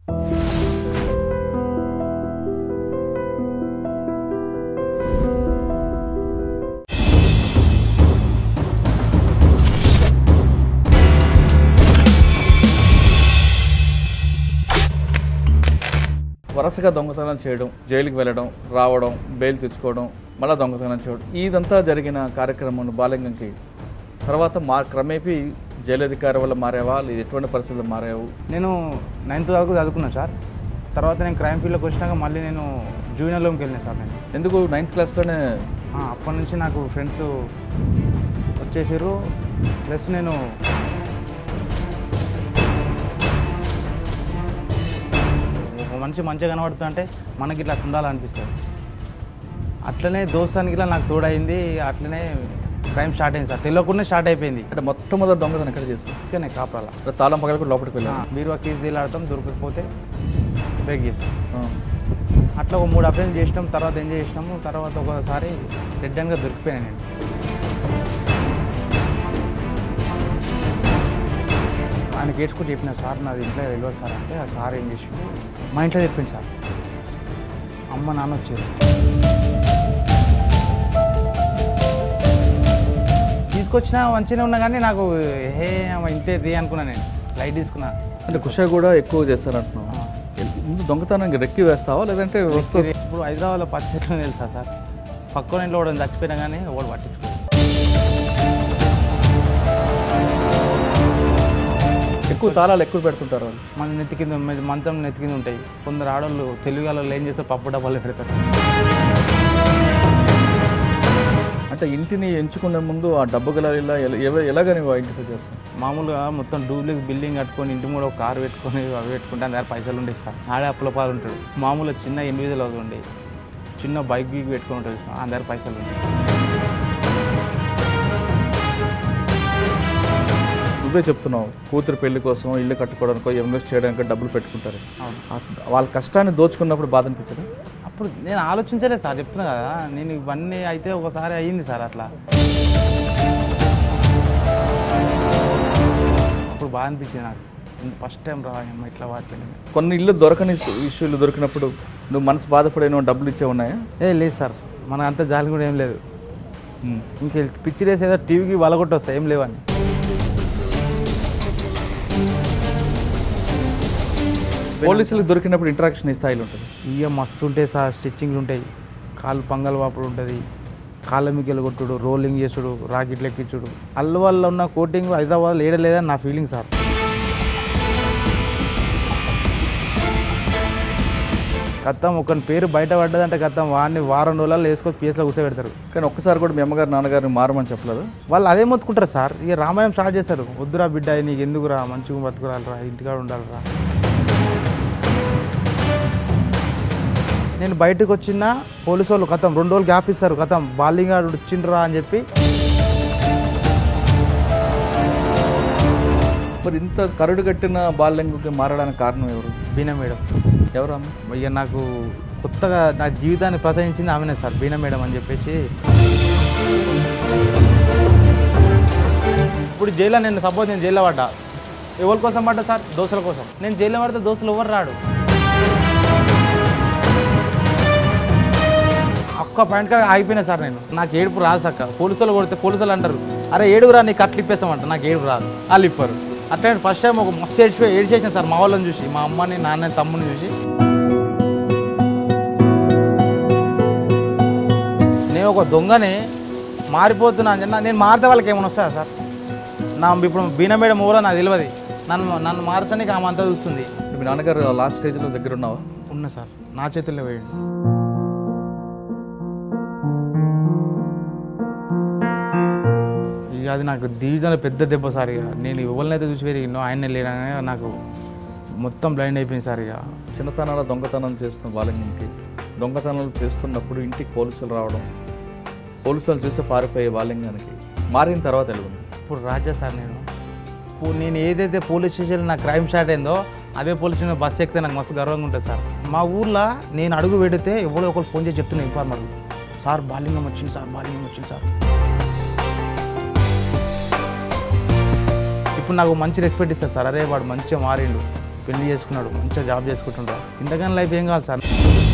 వరుసగా దొంగతనం చేయడం జైలుకి వెళ్ళడం రావడం బెయిల్ తెచ్చుకోవడం మళ్ళీ దొంగతనం చేయడం ఇదంతా జరిగిన కార్యక్రమం బాలింగంకి తర్వాత మా క్రమేపీ జైలు అధికారి వల్ల మారేవా లేదా ఎటువంటి పరిస్థితులు మారావు నేను నైన్త్ వరకు చదువుకున్నాను సార్ తర్వాత నేను క్రైమ్ ఫీల్డ్లోకి వచ్చినాక మళ్ళీ నేను జూనియర్ లోకి వెళ్ళినా సార్ నేను ఎందుకు నైన్త్ క్లాస్లోనే ఆ, అప్పటి నుంచి నాకు ఫ్రెండ్స్ వచ్చేసారు ప్లస్ నేను ఒక మనిషి మంచిగా కనబడుతుంటే మనకి ఇట్లా ఉండాలనిపిస్తుంది అట్లనే దోస్తానికి ఇట్లా నాకు తోడైంది అట్లనే క్రైమ్ స్టార్ట్ అయింది సార్ తెలియకుండా స్టార్ట్ అయిపోయింది అంటే మొట్టమొదటి దొంగతనం ఎక్కడ చేస్తాం ఇక్కడనే కాపాల అంటే తాళం పగల కూడా లోపలికి వెళ్ళాం బీరువా కీస్ ఆడతాం దొరకకపోతే బ్రేక్ చేస్తాం ఆ. అట్లా ఒక మూడు అప్లైన్ చేసినాం తర్వాత ఏం చేసినాము తర్వాత ఒకసారి రెడ్ హ్యాండ్గా దొరికిపోయాను నేను ఆయన కేసుకుంటూ చెప్పిన సార్ నాది ఇంట్లో తెలియదు సార్ అంటే ఆ సార్ ఏం చేసిండు మా ఇంట్లో చెప్పింది సార్ అమ్మ నాన్న వచ్చారు తీసుకొచ్చినా మంచిగా ఉన్నా కానీ నాకు హే అమ్మ ఇంతేది అనుకున్నా నేను లైట్ తీసుకున్నా అంటే కుషా కూడా ఎక్కువ చేస్తారంటున్నావు ఆ. ముందు దొంగతనానికి రెక్కి వేస్తావా లేదంటే వస్తూ ఇప్పుడు హైదరాబాద్లో పరిస్థితులు తెలుసా సార్ పక్కన ఇంట్లో కూడా చచ్చిపోయినా కానీ ఒకడు పట్టించుకో ఎక్కువ తాళాలు ఎక్కువ పెడుతుంటారు వాళ్ళు మన నెత్తి కింద మీద మంచం నెత్తి కింద ఉంటాయి కొందరు ఆడవాళ్ళు తెలుగు వాళ్ళు ఏం చేస్తారు పప్పు డబ్బాలు పెడతారు అంటే ఇంటిని ఎంచుకునే ముందు ఆ డబ్బు గల ఇలా ఎలా- ఎవ- ఎలాగ నువ్వు ఐడెంటిఫై చేస్తావు మామూలుగా మొత్తం డూప్లెక్స్ బిల్డింగ్ కట్టుకొని ఇంటి కూడా ఒక కారు పెట్టుకొని అవి పెట్టుకుంటే అందరు పైసలు ఉండే సార్ ఆడే అప్పుల పాలు ఉంటాడు మామూలుగా చిన్న ఇండివిజువల్ హౌస్ ఉండే చిన్న బైక్ గీక్ పెట్టుకొని ఉంటుంది అందరు పైసలు ఉంటాయి నువ్వే చెప్తున్నావు కూతురు పెళ్లి కోసం ఇల్లు కట్టుకోవడానికో ఇన్వెస్ట్ చేయడానికో డబ్బులు పెట్టుకుంటారు అవును ఆ- వాళ్ళ కష్టాన్ని దోచుకున్నప్పుడు బాధ అనిపించదా అప్పుడు నేను ఆలోచించలేదు సార్ చెప్తున్నా కదా నేను ఇవన్నీ అయితే ఒకసారి అయ్యింది సార్ అట్లా అప్పుడు బాగా అనిపించింది నాకు ఫస్ట్ టైం రా అమ్మ ఇట్లా వాడిపోయింది కొన్ని ఇల్లు దొరకని ఇష్యూలు దొరికినప్పుడు నువ్వు మనసు బాధపడేనో డబ్బులు ఇచ్చే ఉన్నాయా ఏ లేదు సార్ మన అంత జాలి కూడా ఏం లేదు ఇంక పిచ్చి వేసి ఏదో టీవీకి వలగొట్టి వస్తాయి ఏం లేవని పోలీసులకు దొరికినప్పుడు ఇంటరాక్షన్ ఈ స్థాయిలో ఉంటుంది ఇక మస్తు ఉంటాయి సార్ స్టిచ్చింగ్లు ఉంటాయి కాళ్ళు పంగల్ వాపుడు ఉంటుంది కాళ్ళ మిగ్గలు కొట్టుడు రోలింగ్ చేసుడు రాకెట్లు ఎక్కించుడు అల్లు వల్ల ఉన్న కోటింగ్ హైదరాబాద్ లేడలేదని నా ఫీలింగ్ సార్ కత్తం ఒకని పేరు బయట పడ్డదంటే కత్తం వాడిని వారం రోజులలో వేసుకొని పిఎస్లో కూర్చోబెడతారు కానీ ఒక్కసారి కూడా మీ అమ్మగారు నాన్నగారిని మారమని చెప్పలేదు వాళ్ళు అదే మొత్తుకుంటారు సార్ ఇక రామాయణం స్టార్ట్ చేస్తారు వద్దురా బిడ్డ నీకు ఎందుకురా మంచిగా బతుకురాలరా ఇంటికాడ ఉండాలిరా నేను బయటకు వచ్చిన పోలీసు వాళ్ళు కథం రెండు రోజులు గ్యాప్ ఇస్తారు కథం బాలింగ్ ఆడు వచ్చిండ్రా అని చెప్పి మరి ఇంత కరుడు కట్టిన బాల్యంగుకి మారడానికి కారణం ఎవరు బీనా మేడం ఎవరు అమ్మ ఇక నాకు కొత్తగా నా జీవితాన్ని ప్రసరించింది ఆమెనే సార్ బీనా మేడం అని చెప్పేసి ఇప్పుడు జైల్లో నేను సపోజ్ నేను జైల్లో పడ్డా ఎవరి కోసం పడ్డా సార్ దోస్తుల కోసం నేను జైల్లో పడితే దోస్తులు ఎవరు రాడు ఒక్క పాయింట్ కాడ ఆగిపోయినా సార్ నేను నాకు ఏడుపు రాదు సక్క పోలీసులు కొడితే పోలీసులు అంటారు అరే ఏడుగురా నీకు కట్లు ఇప్పేస్తామంట నాకు ఏడుపు రాదు వాళ్ళు ఇప్పారు అట్లా ఫస్ట్ టైం ఒక మస్తు ఏడిచిపోయి ఏడిచేసాను సార్ మా వాళ్ళని చూసి మా అమ్మని నాన్నని తమ్ముని చూసి నేను ఒక దొంగని మారిపోతున్నా అని చెప్పి నేను మారితే వాళ్ళకి ఏమైనా వస్తుందా సార్ నా ఇప్పుడు బీనా మేడం ఊరో నాకు తెలియదు నన్ను నన్ను మారుతానికి ఆమె అంతా చూస్తుంది మీ నాన్నగారు లాస్ట్ స్టేజ్లో దగ్గర ఉన్నావా ఉన్నా సార్ నా చేతుల్లో వేయండి ఇక అది నాకు డివిజన్లో పెద్ద దెబ్బ సార్ ఇక నేను ఎవరినైతే చూసి పెరిగినో ఆయన లేడనే నాకు మొత్తం బ్లైండ్ అయిపోయింది సార్ ఇక చిన్నతనాల దొంగతనం చేస్తున్న బాల్యంకి దొంగతనాలు చేస్తున్నప్పుడు ఇంటికి పోలీసులు రావడం పోలీసులు చూసి పారిపోయే బాల్యంగానికి మారిన తర్వాత వెళ్ళింది ఇప్పుడు రాజా సార్ నేను ఇప్పుడు నేను ఏదైతే పోలీస్ స్టేషన్లో నా క్రైమ్ స్టార్ట్ అయిందో అదే పోలీస్ స్టేషన్ బస్ ఎక్కితే నాకు మస్తు గర్వంగా ఉంటుంది సార్ మా ఊర్లో నేను అడుగు పెడితే ఎవరో ఒకరు ఫోన్ చేసి చెప్తున్నా ఇన్ఫార్మర్ సార్ బాలింగం వచ్చింది సార్ బాలింగం వచ్చింది సార్ ఇప్పుడు నాకు మంచి రెస్పెక్ట్ ఇస్తారు సార్ అరే వాడు మంచిగా మారిండు పెళ్లి చేసుకున్నాడు మంచిగా జాబ్ చేసుకుంటుంటాడు ఇంతకన్నా లైఫ్ ఏం కావాలి sir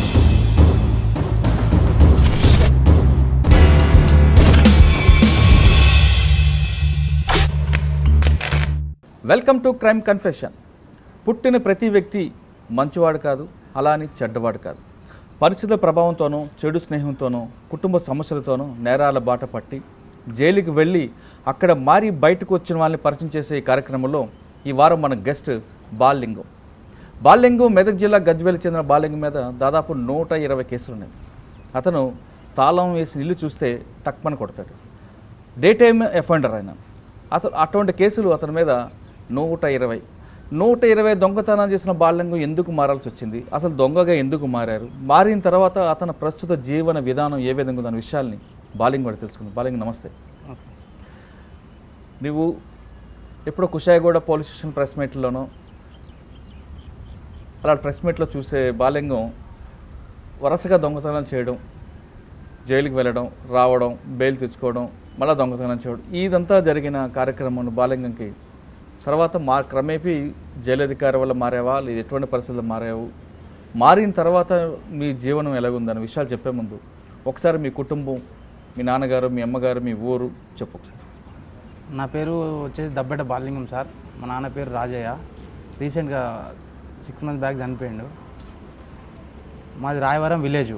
welcome to crime confession పుట్టిన ప్రతి వ్యక్తి మంచివాడు కాదు అలా అని చెడ్డవాడు కాదు పరిస్థితుల ప్రభావంతోనూ చెడు స్నేహంతోనూ కుటుంబ సమస్యలతోనూ నేరాల బాట పట్టి జైలుకి వెళ్ళి అక్కడ మారి బయటకు వచ్చిన వాళ్ళని పరిచయం చేసే ఈ కార్యక్రమంలో ఈ వారం మన గెస్ట్ బాలింగం బాలింగం మెదక్ జిల్లా గజ్వేల్ చెందిన బాలింగం మీద దాదాపు నూట ఇరవై కేసులు ఉన్నాయి అతను తాళం వేసి ఇల్లు చూస్తే టక్మని కొడతాడు డే టైమ్ ఎఫెండర్ ఆయన అతను అటువంటి కేసులు అతని మీద నూట ఇరవై నూట ఇరవై దొంగతనం చేసిన బాల్యంగా ఎందుకు మారాల్సి వచ్చింది అసలు దొంగగా ఎందుకు మారారు మారిన తర్వాత అతని ప్రస్తుత జీవన విధానం ఏ విధంగా ఉందన్న విషయాల్ని బాలింగ్ కూడా తెలుసుకుంది బాలింగ్ నమస్తే నువ్వు ఎప్పుడో కుషాయగూడ పోలీస్ స్టేషన్ ప్రెస్ మీట్లోనో అలా ప్రెస్ మీట్లో చూసే బాలింగం వరుసగా దొంగతనం చేయడం జైలుకి వెళ్ళడం రావడం బెయిల్ తెచ్చుకోవడం మళ్ళీ దొంగతనం చేయడం ఇదంతా జరిగిన కార్యక్రమం బాలింగంకి తర్వాత మా క్రమేపీ జైలు అధికారి వల్ల మారావా లేదా ఎటువంటి పరిస్థితులు మారావు మారిన తర్వాత మీ జీవనం ఎలాగుందన్న విషయాలు చెప్పే ముందు ఒకసారి మీ కుటుంబం మీ నాన్నగారు మీ అమ్మగారు మీ ఊరు చెప్పు ఒకసారి నా పేరు వచ్చేసి దబ్బెట బాలింగం సార్ మా నాన్న పేరు రాజయ్య రీసెంట్గా సిక్స్ మంత్స్ బ్యాక్ చనిపోయిండు మాది రాయవరం విలేజ్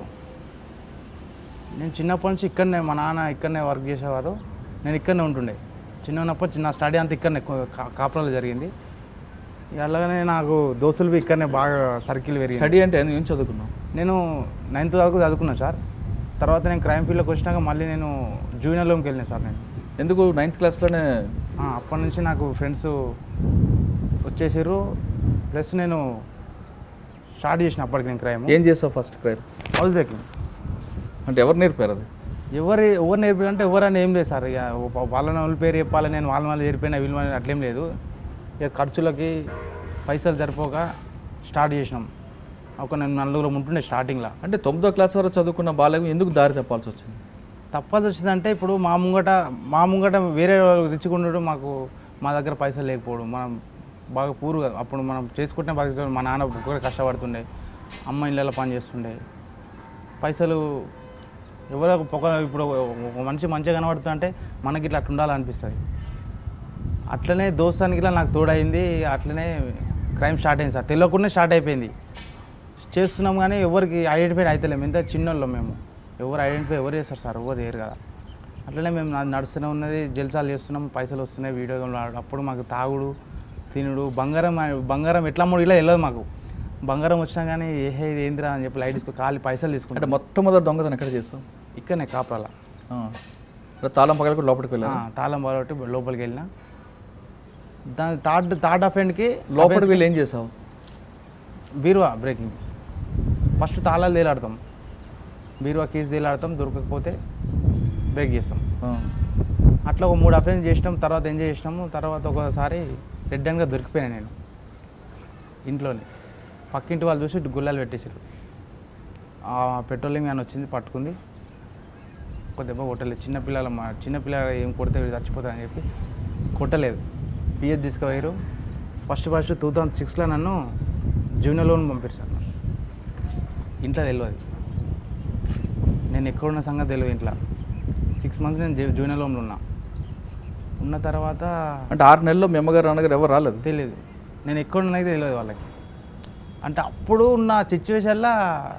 నేను చిన్నప్పటి నుంచి ఇక్కడనే మా నాన్న ఇక్కడనే వర్క్ చేసేవారు నేను ఇక్కడనే ఉంటుండే చిన్న ఉన్నప్పుడు చిన్న స్టడీ అంతా ఇక్కడనే కా- కాపురాలో జరిగింది ఇక అలాగనే నాకు దోస్తులు బి ఇక్కడనే బాగా సర్కిల్ పెరిగింది స్టడీ అంటే ఏం చదువుకున్నావు నేను నైన్త్ వరకు చదువుకున్నాను సార్ తర్వాత నేను క్రైమ్ ఫీల్డ్లోకి వచ్చినాక మళ్ళీ నేను జూనియర్ లోకి వెళ్ళినాను సార్ నేను ఎందుకు నైన్త్ క్లాస్లోనే ఆ, అప్పటి నుంచి నాకు ఫ్రెండ్స్ వచ్చేసారు ప్లస్ నేను స్టార్ట్ చేసిన అప్పటికి నేను క్రైమ్ ఏం చేసావు ఫస్ట్ క్రైమ్ హౌస్ బ్రేకింగ్ అంటే ఎవరు నేర్పారు అది ఎవరు ఎవరు నేర్పారంటే ఎవరని ఏం లేదు సార్ ఇక ఒక- వాళ్ళని వాళ్ళ పేరు చెప్పాలి నేను వాళ్ళ వాళ్ళు చేరిపోయినా వీళ్ళ వాళ్ళు అట్లేం లేదు ఇక ఖర్చులకి పైసలు సరిపోక స్టార్ట్ చేసినాం ఒక నేను నలుగురు ఉంటుండే స్టార్టింగ్లో అంటే తొమ్మిదో క్లాస్ వరకు చదువుకున్న బాలింగం ఎందుకు దారి తప్పాల్సి వచ్చింది తప్పాల్సి వచ్చిందంటే ఇప్పుడు మా ముంగట మా ముంగట వేరే వాళ్ళు రిచ్గా ఉండడం మాకు మా దగ్గర పైసలు లేకపోవడం మనం బాగా పూరు కదా అప్పుడు మనం చేసుకుంటే బాగా మా నాన్న కూడా కష్టపడుతుండే అమ్మ ఇళ్ళలో పని చేస్తుండే పైసలు ఎవరో ఒక ఇప్పుడు ఒక మనిషి మంచిగా కనబడుతుంటే మనకి ఇట్లా అట్లా ఉండాలనిపిస్తుంది అట్లనే దోస్తానికి ఇట్లా నాకు తోడైంది అట్లనే క్రైమ్ స్టార్ట్ అయింది సార్ తెలియకుండా స్టార్ట్ అయిపోయింది చేస్తున్నాం కానీ ఎవరికి ఐడెంటిఫై అవుతలేము ఎంత చిన్నోళ్ళం మేము ఎవరు ఐడెంటిఫై ఎవరు చేస్తారు సార్ ఎవరు చేయరు కదా అట్లనే మేము నా- నడుస్తూనే ఉన్నది జల్సాలు చేస్తున్నాం పైసలు వస్తున్నాయి వీడియో గేమ్లు ఆడడం అప్పుడు మాకు తాగుడు తినుడు బంగారం బంగారం ఎట్లా అమ్ముడు ఇలా వెళ్ళదు మాకు బంగారం వచ్చినా కానీ ఏ ఇది ఏందిరా అని చెప్పి లైట్ తీసుకో ఖాళీ పైసలు అంటే తీసుకుంటాం మొట్టమొదటి దొంగతనం ఎక్కడ చేస్తాం ఇక్కడనే కాపరాల తాళం పగల కూడా లోపలికి వెళ్ళాను తాళం బాలబట్టి లోపలికి వెళ్ళిన దాని థర్డ్ థర్డ్ అఫెండ్కి లోపలికి వెళ్ళి ఏం చేసావు బీరువా బ్రేకింగ్ ఫస్ట్ తాళాలు తేలాడతాం బీరువా కీస్ తేలాడతాం దొరకకపోతే బ్రేక్ చేస్తాం ఆ. అట్లా ఒక మూడు అఫెన్స్ చేసినాం తర్వాత ఎంజాయ్ చేసినాము తర్వాత ఒకసారి రెడ్ హ్యాండ్గా దొరికిపోయాను నేను ఇంట్లోనే పక్కింటి వాళ్ళు చూసి ఇటు గుల్లాలు పెట్టేసారు ఆ పెట్రోలింగ్ వ్యాన్ వచ్చింది పట్టుకుంది ఒక దెబ్బ కొట్టలేదు చిన్నపిల్లల మా చిన్నపిల్లలు ఏం కొడితే వీడు చచ్చిపోతారని చెప్పి కొట్టలేదు పిఎస్ తీసుకుపోయారు ఫస్ట్ ఫస్ట్ టూ థౌజండ్ సిక్స్లో నన్ను జూనియర్ లోన్ పంపించారు ఇంట్లో తెలియదు నేను ఎక్కడున్న సంగతి తెలియదు ఇంట్లో సిక్స్ మంత్స్ నేను జూ- జూనియర్ లోన్లో ఉన్నా ఉన్న తర్వాత అంటే ఆరు నెలల్లో మీ అమ్మగారు నాన్నగారు ఎవరు రాలేదు తెలియదు నేను ఎక్కడ ఉన్నది తెలియదు వాళ్ళకి అంటే అప్పుడు ఉన్న సిచ్యువేషన్లో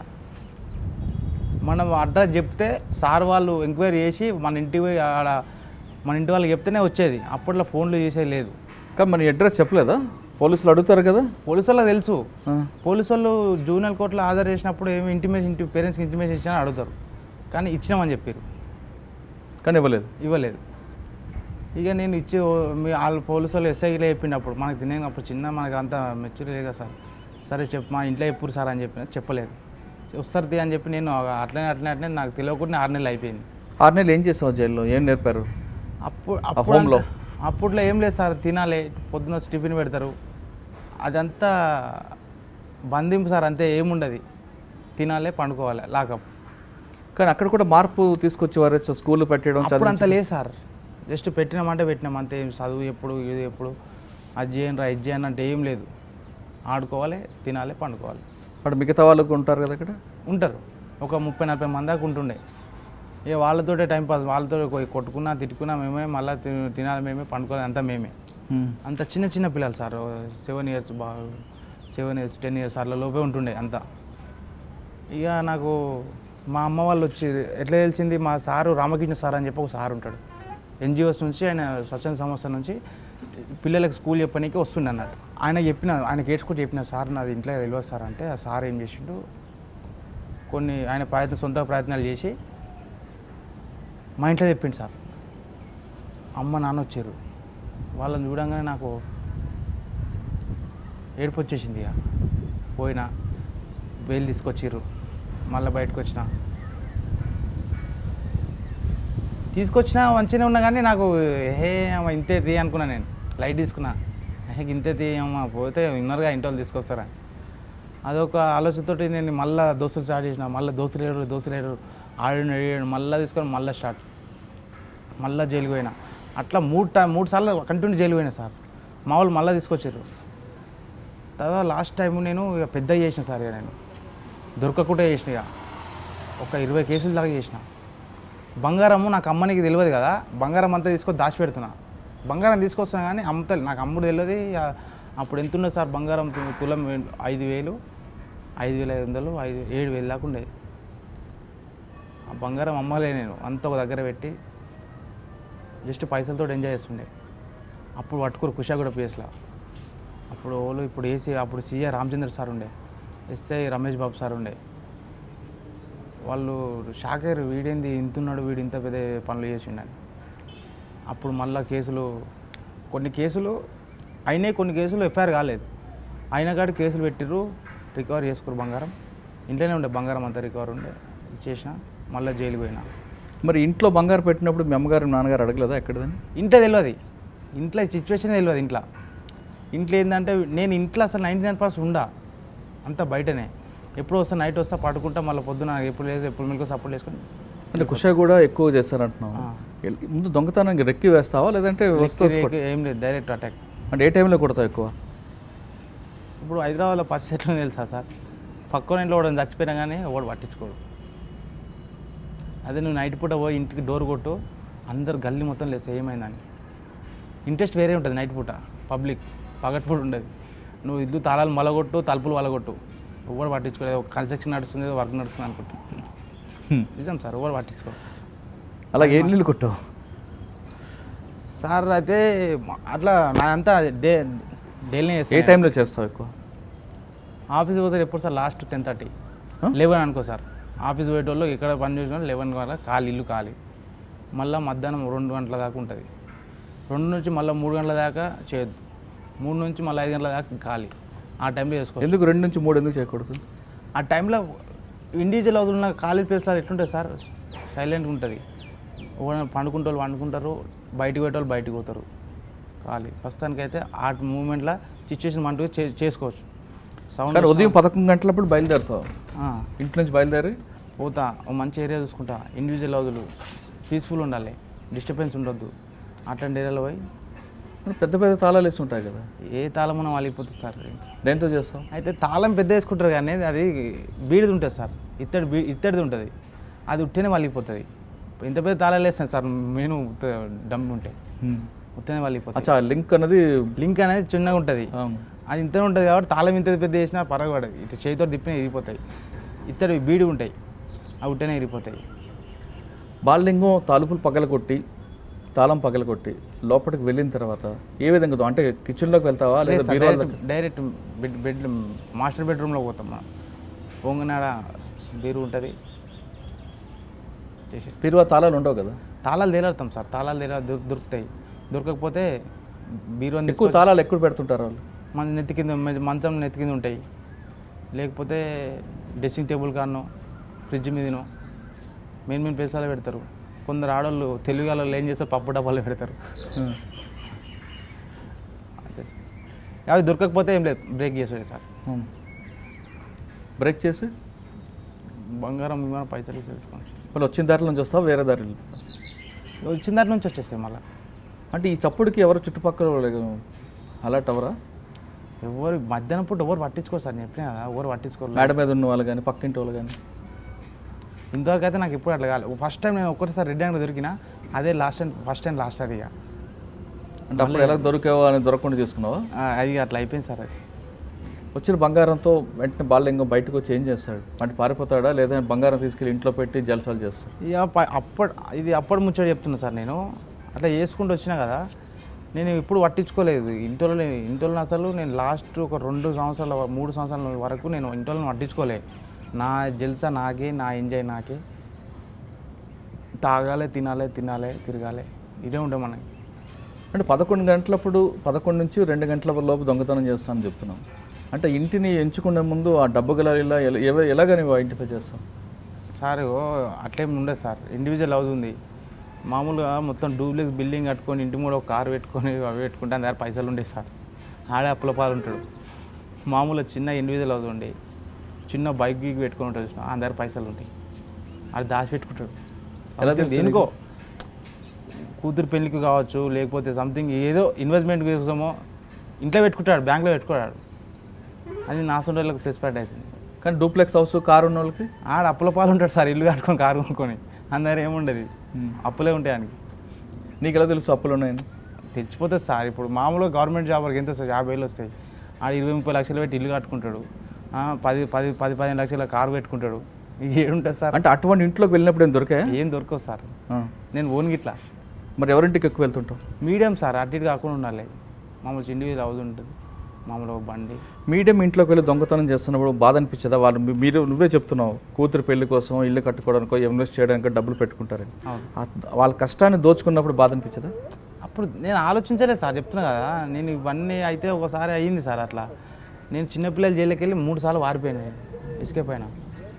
మనం అడ్రస్ చెప్తే సార్ వాళ్ళు ఎంక్వైరీ చేసి మన ఇంటికి పోయి ఆడ మన ఇంటి వాళ్ళకి చెప్తేనే వచ్చేది అప్పట్లో ఫోన్లు చేసేది లేదు కానీ మరి అడ్రస్ చెప్పలేదా పోలీసులు అడుగుతారు కదా పోలీసు వాళ్ళకి తెలుసు ఆ. పోలీసు వాళ్ళు జూనియర్ కోర్టులో హాజరు చేసినప్పుడు ఏమి ఇంటిమేషన్ ఇంటి పేరెంట్స్కి ఇంటిమేషన్ ఇచ్చినా అడుగుతారు కానీ ఇచ్చినామని చెప్పారు కానీ ఇవ్వలేదు ఇవ్వలేదు ఇక నేను ఇచ్చి ఓ- మీ వాళ్ళు పోలీసు వాళ్ళు ఎస్ఐలో చెప్పినప్పుడు మనకు తినే అప్పుడు చిన్న మనకు అంత మెచ్యూర్ లేదు కదా సార్ సరే చెప్పు మా ఇంట్లో ఎప్పుడు సార్ అని చెప్పిన చెప్పలేదు వస్తారు తీ అని చెప్పి నేను అట్లనే అట్లనే అట్లనే నాకు తెలియకుండా ఆరు నెలలు అయిపోయింది ఆరు నెలలు ఏం చేసావు జైల్లో ఏం నేర్పారు అప్పుడు ఆ అప్పుడు home లో? అంత- అప్పట్లో ఏం లేదు సార్ తినాలి పొద్దున వచ్చి టిఫిన్ పెడతారు అదంతా బంధింపు సార్ అంతే ఏముండదు తినాలి పండుకోవాలి లాకప్ కానీ అక్కడ కూడా మార్పు తీసుకొచ్చేవారు సో స్కూల్ పెట్టడం అప్పుడు అంత చదివించడం. లేదు సార్ జస్ట్ పెట్టినామంటే పెట్టినాం అంతే ఏం చదువు ఎప్పుడు ఇది ఎప్పుడు అది చేయండి రా ఇది చేయండి అంటే ఏం లేదు ఆడుకోవాలి తినాలి పండుకోవాలి అక్కడ మిగతా వాళ్ళకు ఉంటారు కదా అక్కడ ఉంటారు ఒక ముప్పై నలభై మంది దాకా ఉంటుండే ఇక వాళ్ళతోటే టైం పాస్ వాళ్ళతో కొ- కొట్టుకున్నా తిట్టుకున్నా మేమే మళ్ళీ తినాలి మేమే పండుకోవాలి అంతా మేమే అంత చిన్న చిన్న పిల్లలు సార్ సెవెన్ ఇయర్స్ బాగా సెవెన్ ఇయర్స్ టెన్ ఇయర్స్ అట్లా లోపే ఉంటుండే అంత ఇక నాకు మా అమ్మ వాళ్ళు వచ్చి ఎట్లా తెలిసింది మా సారు రామకృష్ణ సార్ అని చెప్పి ఒక సార్ ఉంటాడు ఎన్జిఓస్ నుంచి ఆయన స్వచ్ఛంద సంస్థ నుంచి పిల్లలకి స్కూల్ చెప్పనీకి వస్తుండే అన్నట్టు ఆయన చెప్పిన ఆయన ఏడ్చుకుంటూ చెప్పిన సార్ నాది ఇంట్లో తెలియదు సార్ అంటే ఆ సార్ ఏం చేసిండు కొన్ని ఆయన ప్రయత్నం సొంత ప్రయత్నాలు చేసి మా ఇంట్లో చెప్పిండు సార్ అమ్మ నాన్న వచ్చారు వాళ్ళని చూడంగానే నాకు ఏడుపు వచ్చేసింది ఇక పోయినా బెయిల్ తీసుకొచ్చిర్రు మళ్ళీ బయటకు వచ్చిన తీసుకొచ్చినా మంచిగానే ఉన్నా కానీ నాకు హే అమ్మ ఇంతే తీ అనుకున్నా నేను లైట్ తీసుకున్నా హే ఇంతే తీ అమ్మ పోతే విన్నర్గా ఇంటి వాళ్ళు తీసుకొస్తారా అదొక ఆలోచనతోటి నేను మళ్ళీ దోస్తులు స్టార్ట్ చేసిన మళ్ళీ దోస్తులు ఏడు దోస్తులు ఏడు ఆడు ఏడు మళ్ళీ తీసుకొని మళ్ళీ స్టార్ట్ మళ్ళీ జైలుకి పోయినా అట్లా మూడు టైం మూడు సార్లు కంటిన్యూ జైలు పోయినా సార్ మా వాళ్ళు మళ్ళీ తీసుకొచ్చారు తర్వాత లాస్ట్ టైం నేను ఇక పెద్ద చేసిన సార్ ఇక నేను దొరకకుండా చేసిన ఇక ఒక ఇరవై కేసులు దాకా చేసిన బంగారము నాకు అమ్మనికి తెలియదు కదా బంగారం అంతా తీసుకొని దాచిపెడుతున్నా బంగారం తీసుకొస్తున్నా కానీ అమ్మతలే నాకు అమ్ముడు తెలియదు ఇక అప్పుడు ఎంత ఉన్నది సార్ బంగారం తు- తులం వే- ఐదు వేలు ఐదు వేల ఐదు వందలు ఐదు ఏడు వేలు దాకా ఉండేది ఆ బంగారం అమ్మలే నేను అంత ఒక దగ్గర పెట్టి జస్ట్ పైసలతో ఎంజాయ్ చేస్తుండే అప్పుడు పట్టుకురు కుషాగూడ పిఎస్లో అప్పుడు ఓళ్ళు ఇప్పుడు ఏసీ అప్పుడు సీఏ రామచంద్ర సార్ ఉండే ఎస్ఐ రమేష్ బాబు సార్ ఉండే వాళ్ళు షాక్ అయ్యారు వీడేంది ఇంతున్నాడు వీడు ఇంత పెద్ద పనులు చేసిండని అప్పుడు మళ్ళా కేసులు కొన్ని కేసులు అయినాయి కొన్ని కేసులు ఎఫ్ఐఆర్ కాలేదు అయినా కాడి కేసులు పెట్టిర్రు రికవర్ చేసుకురు బంగారం ఇంట్లోనే ఉండే బంగారం అంతా రికవర్ ఉండే ఇచ్చేసిన మళ్ళీ జైలుకి పోయినా మరి ఇంట్లో బంగారు పెట్టినప్పుడు మీ అమ్మగారు నాన్నగారు అడగలేదా ఎక్కడదని ఇంట్లో తెలియదు ఇంట్లో సిచ్యువేషన్ తెలియదు ఇంట్లో ఇంట్లో ఏంటంటే నేను ఇంట్లో అసలు నైంటీ నైన్ పర్సెంట్ ఉండా అంతా బయటనే ఎప్పుడు వస్తా నైట్ వస్తా పడుకుంటా మళ్ళీ పొద్దున ఎప్పుడు లేదు ఎప్పుడు మీకు సపోర్ట్ చేసుకొని అంటే కుషా కూడా ఎక్కువ చేస్తారంటున్నావు ఆ. ఎల్- ముందు దొంగతనానికి రెక్కి వేస్తావా లేదంటే వస్తూ వస్తూ కొట్- ఏం లేదు డైరెక్ట్ అటాక్ అంటే ఏ టైంలో కొడతావు ఎక్కువ ఇప్పుడు హైదరాబాద్లో పరిస్థితి ఎట్లా తెలుసా సార్ పక్కన ఇంట్లో వాడు చచ్చిపోయినా కానీ వాడు పట్టించుకోడు అదే నువ్వు నైట్ పూట పోయి ఇంటికి డోర్ కొట్టు అందరు గల్లీ మొత్తం లేసి ఏమైందని ఇంట్రెస్ట్ వేరే ఉంటుంది నైట్ పూట పబ్లిక్ పగటిపూట ఉండదు నువ్వు ఇల్లు తాళాలు మలగొట్టు తలుపులు వలగొట్టు ఎవరు పట్టించుకోలేదు ఒక కన్స్ట్రక్షన్ నడుస్తుంది ఏదో వర్క్ నడుస్తుంది అనుకుంటా హ్మ్. నిజం సార్ ఎవరు పట్టించుకో అలాగే ఏ నీళ్ళు కొట్టావు సార్ అయితే మ- అట్లా నా అంతా డే డైలీ ఏ టైంలో చేస్తావు ఎక్కువ ఆఫీస్ పోతే ఎప్పుడు sir last ten thirty Huh? Eleven అనుకో సార్ ఆఫీస్ పోయేటోళ్ళు ఇక్కడ పని చేసిన వాళ్ళు లెవెన్ వల్ల ఖాళీ ఇల్లు ఖాళీ మళ్ళీ మధ్యాహ్నం రెండు గంటల దాకా ఉంటుంది రెండు నుంచి మళ్ళీ మూడు గంటల దాకా చేయొద్దు మూడు నుంచి మళ్ళీ ఐదు గంటల దాకా ఖాళీ ఆ టైంలో చేసుకో ఎందుకు రెండు నుంచి మూడు ఎందుకు చేయకూడదు ఆ టైంలో ఇండివిజువల్ అవుతున్న ఖాళీ ప్లేస్లో ఎట్లుంటుంది సార్ సైలెంట్గా ఉంటుంది ఎవరైనా పండుకుంటే వాళ్ళు పండుకుంటారు బయటికి పోయేటోళ్ళు బయటికి పోతారు ఖాళీ ప్రస్తుతానికైతే ఆ మూమెంట్లో సిచ్యువేషన్ మనకు చే చేసుకోవచ్చు కానీ సౌండ్ ఉదయం పదకొండు గంటలప్పుడు బయలుదేరుతావు ఆ, ఇంటి నుంచి బయలుదేరి పోతా ఓ మంచి ఏరియా చూసుకుంటా ఇండివిజువల్ హౌజులు పీస్ఫుల్ ఉండాలి డిస్టర్బెన్స్ ఉండొద్దు అట్లాంటి ఏరియాలో పోయి మరి పెద్ద పెద్ద తాళాలు వేసి ఉంటాయి కదా ఏ తాళమున వాలిపోతుంది సార్ దేంతో చేస్తావు అయితే తాళం పెద్ద వేసుకుంటారు కానీ అది బీడిది ఉంటుంది సార్ ఇత్తడి బీ ఇత్తడిది ఉంటుంది అది ఉట్టేనే వాలిపోతుంది ఇంత పెద్ద తాళాలు వేస్తాను సార్ నేను డమ్ ఉంటే హ్మ్. ఉట్టనే వాలిపోతుంది అచ్చా లింక్ అన్నది లింక్ అనేది చిన్నగా ఉంటుంది అవును. అది ఇంత ఉంటుంది కాబట్టి తాళం ఇంత పెద్ద వేసినా పరగబడదు ఇటు చేతితో తిప్పినా ఇరిగిపోతాయి ఇత్తడి బీడి ఉంటాయి అవి ఉట్టనే ఇరిగిపోతాయి బాలలింగం తలుపులు పగలగొట్టి తాళం పగలగొట్టి లోపలికి వెళ్ళిన తర్వాత ఏ విధంగా దో- అంటే కిచెన్లోకి వెళ్తావా లేదా లేదు సార్, బీరువాల direct direct bed bed master బెడ్రూమ్లో పోతాం మనం పొంగనాడ బీరు ఉంటుంది చేసేసి బీరువా తాళాలు ఉండవు కదా తాళాలు తేలాడతాం సార్ తాళాలు తేలా దొరు- దొరుకుతాయి దొరకకపోతే బీరు ఎక్కువ తాళాలు ఎక్కువ పెడుతుంటారు వాళ్ళు మన నెత్తి కింద మ- మంచం నెత్తి కింద ఉంటాయి లేకపోతే డ్రెస్సింగ్ టేబుల్ కాడనో ఫ్రిడ్జ్ మీదనో మెయిన్ మెయిన్ ప్లేసాలు పెడతారు కొందరు ఆడవాళ్ళు తెలుగు వాళ్ళు ఏం చేస్తారు పప్పు డబ్బాలు పెడతారు హ్మ్. అంతే సార్. అవి దొరకకపోతే ఏం లేదు బ్రేక్ చేసాడు సార్ హ్మ్. బ్రేక్ చేసి బంగారం విమానం పైసలు ఇస్తే తీసుకోవచ్చు వాళ్ళు వచ్చిన దారిలో నుంచి వస్తావా వేరే దారిలో వచ్చిన దాటి నుంచి వచ్చేస్తాయి మళ్ళీ అంటే ఈ చప్పుడుకి ఎవరు చుట్టుపక్కల వాళ్ళు అలర్ట్ అవరా ఎవరు మధ్యాహ్నం పూట ఎవరు పట్టించుకోరు సార్ నేను చెప్పిన కదా ఎవరు పట్టించుకోరు మేడ మీద ఉన్న వాళ్ళు కానీ పక్కింటి వాళ్ళు కానీ ఇంతవరకు అయితే నాకు ఎప్పుడు అట్లా కాలేదు ఫస్ట్ టైం నేను ఒక్కటిసారి రెడ్ హ్యాండ్ దొరికినా అదే last time first time last అది ఇక అంటే అప్పుడు ఎలా దొరికావో అని దొరకకుండా చేసుకున్నావా ఆ, అది అట్లా అయిపోయింది సార్ అది వచ్చిన బంగారంతో వెంటనే బాల్యంగా బయటకు వచ్చి ఏం చేస్తాడు అంటే పారిపోతాడా లేదా బంగారం తీసుకెళ్ళి ఇంట్లో పెట్టి జలసాలు చేస్తాడు ఇక ప- అప్పటి ఇది అప్పటి ముచ్చట చెప్తున్నా సార్ నేను అట్లా చేసుకుంటూ వచ్చినా కదా నేను ఇప్పుడు పట్టించుకోలేదు ఇంట్లో ఇంట్లో అసలు నేను లాస్ట్ ఒక రెండు సంవత్సరాల వ- మూడు సంవత్సరాల వరకు నేను ఇంట్లో పట్టించుకోలే నా జల్సా నాకే నా ఎంజాయ్ నాకే తాగాలి తినాలి తినాలి తిరగాలి ఇదే ఉండే మనకి అంటే పదకొండు గంటలప్పుడు పదకొండు నుంచి రెండు గంటల లోపు దొంగతనం చేస్తానని చెప్తున్నాం అంటే ఇంటిని ఎంచుకునే ముందు ఆ డబ్బు గల ఇలా ఎలా- ఎవ- ఎలాగ నువ్వు ఐడెంటిఫై చేస్తావు సార్ ఓ అట్లేం ఉండదు సార్ ఇండివిజువల్ అవుతుంది మామూలుగా మొత్తం డూప్లెక్స్ బిల్డింగ్ కట్టుకొని ఇంటి మూడు ఒక కారు పెట్టుకొని అవి పెట్టుకుంటే అందరి పైసలు ఉండేవి సార్ ఆడే అప్పుల పాలు ఉంటాడు మామూలుగా చిన్న ఇండివిజువల్ అవుతుండే చిన్న బైక్ గీక్ పెట్టుకొని ఉంటాడు చూసినా, అందరి పైసలు ఉంటాయి అది దాచి పెట్టుకుంటాడు ఎలా Something తెలుసు దేనికో కూతురు పెళ్ళికి కావచ్చు లేకపోతే సంథింగ్ ఏదో ఇన్వెస్ట్మెంట్ కోసమో ఇంట్లో పెట్టుకుంటాడు బ్యాంక్లో పెట్టుకుంటాడు అది నా సొంత వాళ్ళకి ప్లస్ పాయింట్ అవుతుంది కానీ డూప్లెక్స్ హౌస్ కారు ఉన్న వాళ్ళకి ఆడ అప్పుల పాలు ఉంటాడు సార్ ఇల్లు కట్టుకొని కారు కొనుక్కొని అందరు ఏముండదు అప్పులే ఉంటాయి ఆయనకి నీకు ఎలా తెలుసు అప్పులు ఉన్నాయని తెచ్చిపోతుంది సార్ ఇప్పుడు మామూలుగా గవర్నమెంట్ జాబ్ వాళ్ళకి ఎంత వస్తాయి యాభై వేలు వస్తాయి ఆడ ఇరవై ముప్పై లక్షలు పెట్టి ఇల్లు కట్టుకుంటాడు ఆ, పది పది పది పదిహేను లక్షల కారు పెట్టుకుంటాడు ఇక ఏడుంటుంది సార్ అంటే అటువంటి ఇంట్లోకి వెళ్ళినప్పుడు ఏం దొరికాయా ఏం దొరకవు సార్ ఆ. నేను ఓన్ గిట్లా మరి ఎవరింటికి ఎక్కువ వెళ్తుంటావు మీడియం సార్ అటు ఇటు కాకుండా ఉండాలి మామూలు ఇండివిజువల్ హౌస్ ఉంటుంది మామూలు ఒక బండి మీడియం ఇంట్లోకి వెళ్ళి దొంగతనం చేస్తున్నప్పుడు బాధ అనిపించదా వాళ్ళు మీ- మీరు నువ్వే చెప్తున్నావు కూతురు పెళ్లి కోసం ఇల్లు కట్టుకోవడానికో ఇన్వెస్ట్ చేయడానికో డబ్బులు పెట్టుకుంటారని అవును ఆ- వాళ్ళ కష్టాన్ని దోచుకున్నప్పుడు బాధ అనిపించదా అప్పుడు నేను ఆలోచించలేదు సార్ చెప్తున్నా కదా నేను ఇవన్నీ అయితే ఒకసారి అయ్యింది సార్ అట్లా నేను చిన్నపిల్లల జైలుకి వెళ్ళి మూడు సార్లు వారిపోయాను నేను ఎస్కేప్ అయినా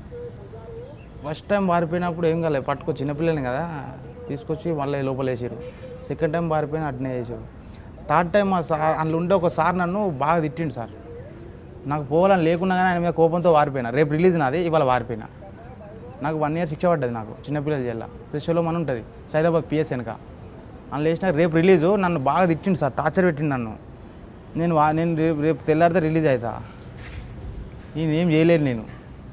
ఫస్ట్ టైం వారిపోయినప్పుడు ఏం కాలేదు పట్టుకో చిన్నపిల్లని కదా తీసుకొచ్చి మళ్ళీ లోపల వేసారు సెకండ్ టైం వారిపోయిన అట్నే చేసారు థర్డ్ టైం ఆ సార్ అందులో ఉండే ఒక సార్ నన్ను బాగా తిట్టిండు సార్ నాకు పోవాలని లేకున్నా కానీ ఆయన మీద కోపంతో వారిపోయినా రేపు రిలీజ్ నాది ఇవాళ వారిపోయినా నాకు వన్ ఇయర్ శిక్ష పడ్డది నాకు చిన్నపిల్లల జైల్లో ప్రెస్లో మన ఉంటుంది సైదాబాద్ పిఎస్ వెనక అందులో వేసిన రేపు రిలీజు నన్ను బాగా తిట్టిండు సార్ టార్చర్ పెట్టిండు నన్ను నేను వా నేను రేపు రేపు తెల్లారితే రిలీజ్ అవుతా నేను ఏం చేయలేదు నేను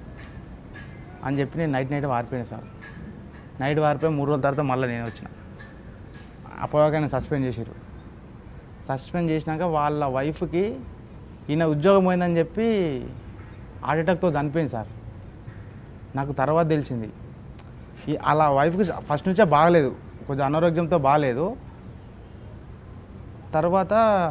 అని చెప్పి నేను నైట్ నైట్ వారిపోయాను సార్ నైట్ వారిపోయి మూడు రోజుల తర్వాత మళ్ళీ నేను వచ్చిన అప్పటిదాకా సస్పెండ్ చేసారు సస్పెండ్ చేసినాక వాళ్ళ వైఫ్కి ఈయన ఉద్యోగం పోయిందని చెప్పి హార్ట్ అటాక్తో చనిపోయింది సార్ నాకు తర్వాత తెలిసింది ఈ అలా వైఫ్కి ఫస్ట్ నుంచే బాగలేదు కొంచెం అనారోగ్యంతో బాగలేదు తర్వాత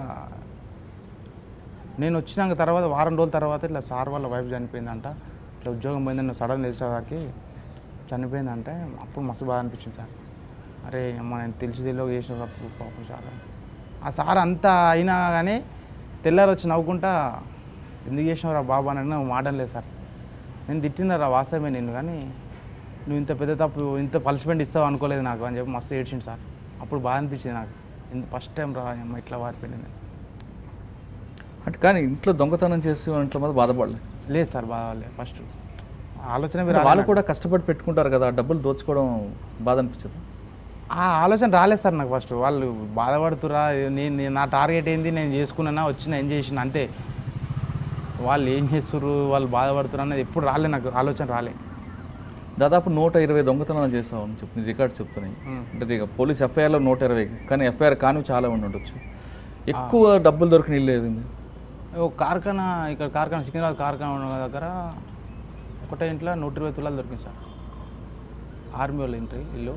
నేను వచ్చినాక తర్వాత వారం రోజుల తర్వాత ఇట్లా సార్ వాళ్ళ వైఫ్ చనిపోయిందంట ఇట్లా ఉద్యోగం పోయిందని సడన్ తెలిసేవారికి చనిపోయిందంటే అప్పుడు మస్తు బాధ అనిపించింది సార్ అరే అమ్మ నేను తెలిసి తెలియక చేసిన తప్పు పాపం సార్ అని. ఆ సార్ అంతా అయినా కానీ తెల్లారి వచ్చి నవ్వుకుంటా ఎందుకు చేసినవరా బాబా అని అన్న మాటం లేదు సార్ నేను తిట్టినరా వాస్తవమే నిన్ను కానీ నువ్వు ఇంత పెద్ద తప్పు ఇంత పనిష్మెంట్ ఇస్తావు అనుకోలేదు నాకు అని చెప్పి మస్తు ఏడ్చింది సార్ అప్పుడు బాధ అనిపించింది నాకు ఇంత ఫస్ట్ టైం రా అమ్మ ఇట్లా వారిపోయింది అంటే కానీ ఇంట్లో దొంగతనం చేసి ఇంట్లో మీద బాధపడలేదు లేదు సార్ బాధ ఫస్ట్ ఆలోచన అంటే మీరు వాళ్ళు కూడా కష్టపడి పెట్టుకుంటారు కదా ఆ డబ్బులు దోచుకోవడం బాధ అనిపించదు ఆ ఆలోచన రాలేదు సార్ నాకు ఫస్ట్ వాళ్ళు బాధపడుతురా నేను నేను- నా టార్గెట్ ఏంది నేను చేసుకున్నా వచ్చిన ఏం చేసిన అంతే వాళ్ళు ఏం చేస్తుర్రు వాళ్ళు బాధపడుతున్నారు అనేది ఎప్పుడు రాలే నాకు ఆలోచన రాలే దాదాపు నూట ఇరవై దొంగతనాలు చేసావు అని చెప్తుంది రికార్డ్ చెప్తున్నాయి అంటే ఇక పోలీస్ ఎఫ్ఐఆర్లో నూట ఇరవై కానీ ఎఫ్ఐఆర్ కానీ చాలా ఉండి ఉండొచ్చు ఎక్కువ డబ్బులు దొరికిన ఇల్లు ఏది ఓ కార్ఖానా ఇక్కడ కార్ఖానా సికింద్రాబాద్ కార్ఖానా ఉన్న దగ్గర ఒకటే ఇంట్లో నూట ఇరవై తులాలు దొరికింది సార్ ఆర్మీ వాళ్ళ ఇంటి ఇల్లు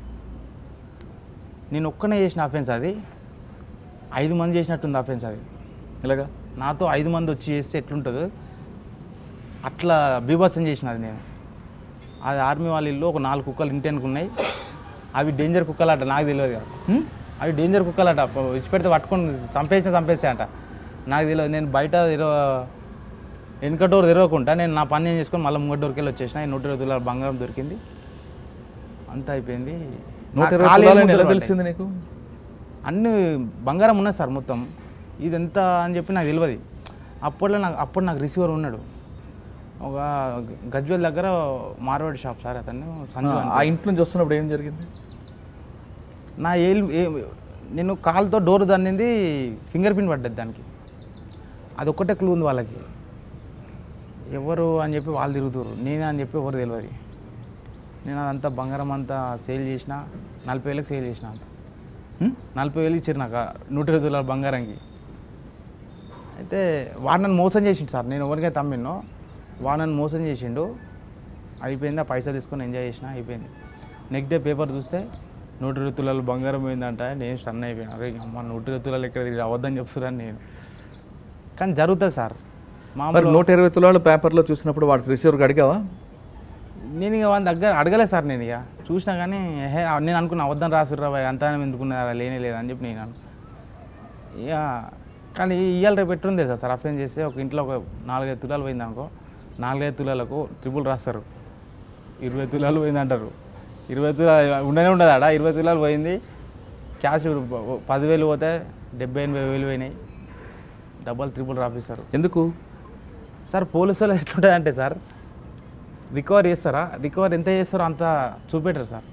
నేను ఒక్కనే చేసిన అఫెన్స్ అది ఐదు మంది చేసినట్టుంది అఫెన్స్ అది ఇలాగా నాతో ఐదు మంది వచ్చి చేస్తే ఎట్లుంటుందో అట్లా బీభత్సం చేసిన అది నేను అది ఆర్మీ వాళ్ళ ఇల్లు ఒక నాలుగు కుక్కలు ఇంటెన్కు ఉన్నాయి అవి డేంజర్ కుక్కలు అట నాకు తెలియదు కదా హ్మ్? అవి డేంజర్ కుక్కలు అట విడిచి పెడితే పట్టుకొని చంపేసిన చంపేస్తే అంట నాకు తెలియదు నేను బయట ఇరవ వెనక డోర్ తెరవకుండా నేను నా పని నేను చేసుకొని మళ్ళీ ముంగట డోర్కి వెళ్ళి వచ్చేసిన ఈ నూట ఇరవై తులాల బంగారం దొరికింది అంతా అయిపోయింది నూట నా ఇరవై కాలు తులాలని ఏముంటుంది ఎలా అంటే? తెలిసింది నీకు అన్ని బంగారం ఉన్నది సార్ మొత్తం ఇది ఎంత అని చెప్పి నాకు తెలియదు అప్పట్లో నాకు అప్పుడు నాకు రిసీవర్ ఉన్నాడు ఒక గజ్వేల్ దగ్గర మార్వాడి షాప్ సార్ అతను సంజు అని. ఆ ఇంట్లో నుంచి వస్తున్నప్పుడు ఏం జరిగింది నా ఏలు ఏ- నేను కాలుతో డోర్ దన్నింది ఫింగర్ ప్రింట్ పడ్డది దానికి అదొక్కటే క్లూ ఉంది వాళ్ళకి ఎవరు అని చెప్పి వాళ్ళు తిరుగుతారు నేనే అని చెప్పి ఎవరు తెలియదు నేను అదంతా బంగారం అంతా సేల్ చేసిన నలభై వేలకు సేల్ చేసిన అంత హ్మ్? నలభై వేలు ఇచ్చారు నాకు ఆ నూట ఇరవై తులాల బంగారంకి అయితే వాడు నన్ను మోసం చేసిండు సార్ నేను ఎవరికైతే అమ్మినో వాడు నన్ను మోసం చేసిండు అయిపోయింది ఆ పైసలు తీసుకొని ఎంజాయ్ చేసిన అయిపోయింది నెక్స్ట్ డే పేపర్ చూస్తే నూట ఇరవై తులాలు బంగారం పోయిందంట నేను స్టన్ అయిపోయాను అరే అమ్మ నూట ఇరవై తులాలు ఎక్కడ తిరిగి అవద్దని చెప్తున్నాను నేను కానీ జరుగుతుంది సార్ మరి మామూలు నూట ఇరవై తులాల పేపర్లో చూసినప్పుడు వాడు రిసీవర్కి అడిగావా నేను ఇక వాళ్ళ దగ్గర అడగలేదు సార్ నేను ఇక చూసినా కానీ హే నేను అనుకున్నా అవద్దని రాసుర్రా భయ్ అంతా ఎందుకున్నారా లేనే లేదు అని చెప్పి నేను అను ఇక కానీ ఇవాళ రేపు ఎట్లుంది సార్ సార్ అఫ్లైన్ చేస్తే ఒక ఇంట్లో ఒక నాలుగైదు తులాలు పోయింది అనుకో నాలుగైదు తులాలకు ట్రిపుల్ రాస్తారు ఇరవై తులాలు పోయింది అంటారు ఇరవై తులాలు ఉండనే ఉండదు ఆడ ఇరవై తులాలు పోయింది క్యాష్ పదివేలు పోతే డెబ్బై ఎనభై వేలు పోయినాయి డబ్బులు ట్రిపుల్ రాపిస్తారు ఎందుకు సార్ పోలీసులు ఎట్లుంటుంది అంటే సార్ రికవర్ చేస్తారా రికవర్ ఎంత చేస్తారో అంత చూపెట్టరు సార్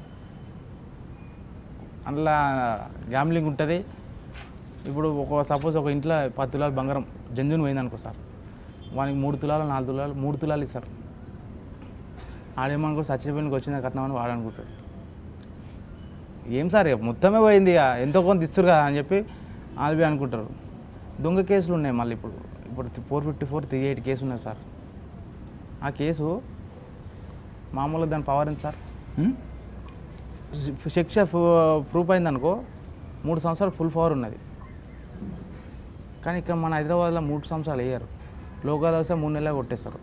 అందులో గ్యామ్లింగ్ ఉంటుంది ఇప్పుడు ఒక సపోజ్ ఒక ఇంట్లో పది తులాలు బంగారం జంజుని పోయింది అనుకో సార్ వానికి మూడు తులాలు నాలుగు తులాలు మూడు తులాలు ఇస్తారు ఆడేమనుకో సచ్చిపోయినకి వచ్చింది కట్నం అని వాడు అనుకుంటాడు ఏం సార్ ఇక మొత్తమే పోయింది ఇక ఎంతో కొంత ఇస్తారు కదా అని చెప్పి ఆల్బీ అనుకుంటారు దొంగ కేసులు ఉన్నాయి మళ్ళీ ఇప్పుడు ఇప్పుడు four fifty four three eight case ఉన్నాయి సార్ ఆ కేసు మామూలుగా దాని పవర్ ఎంత సార్ హ్మ్? శిక్ష ప్రూఫ్ అయిందనుకో మూడు సంవత్సరాలు ఫుల్ పవర్ ఉన్నది కానీ ఇక్కడ మన హైదరాబాద్లో మూడు సంవత్సరాలు వేయరు లోకల్ వస్తే మూడు నెలలు కొట్టేస్తారు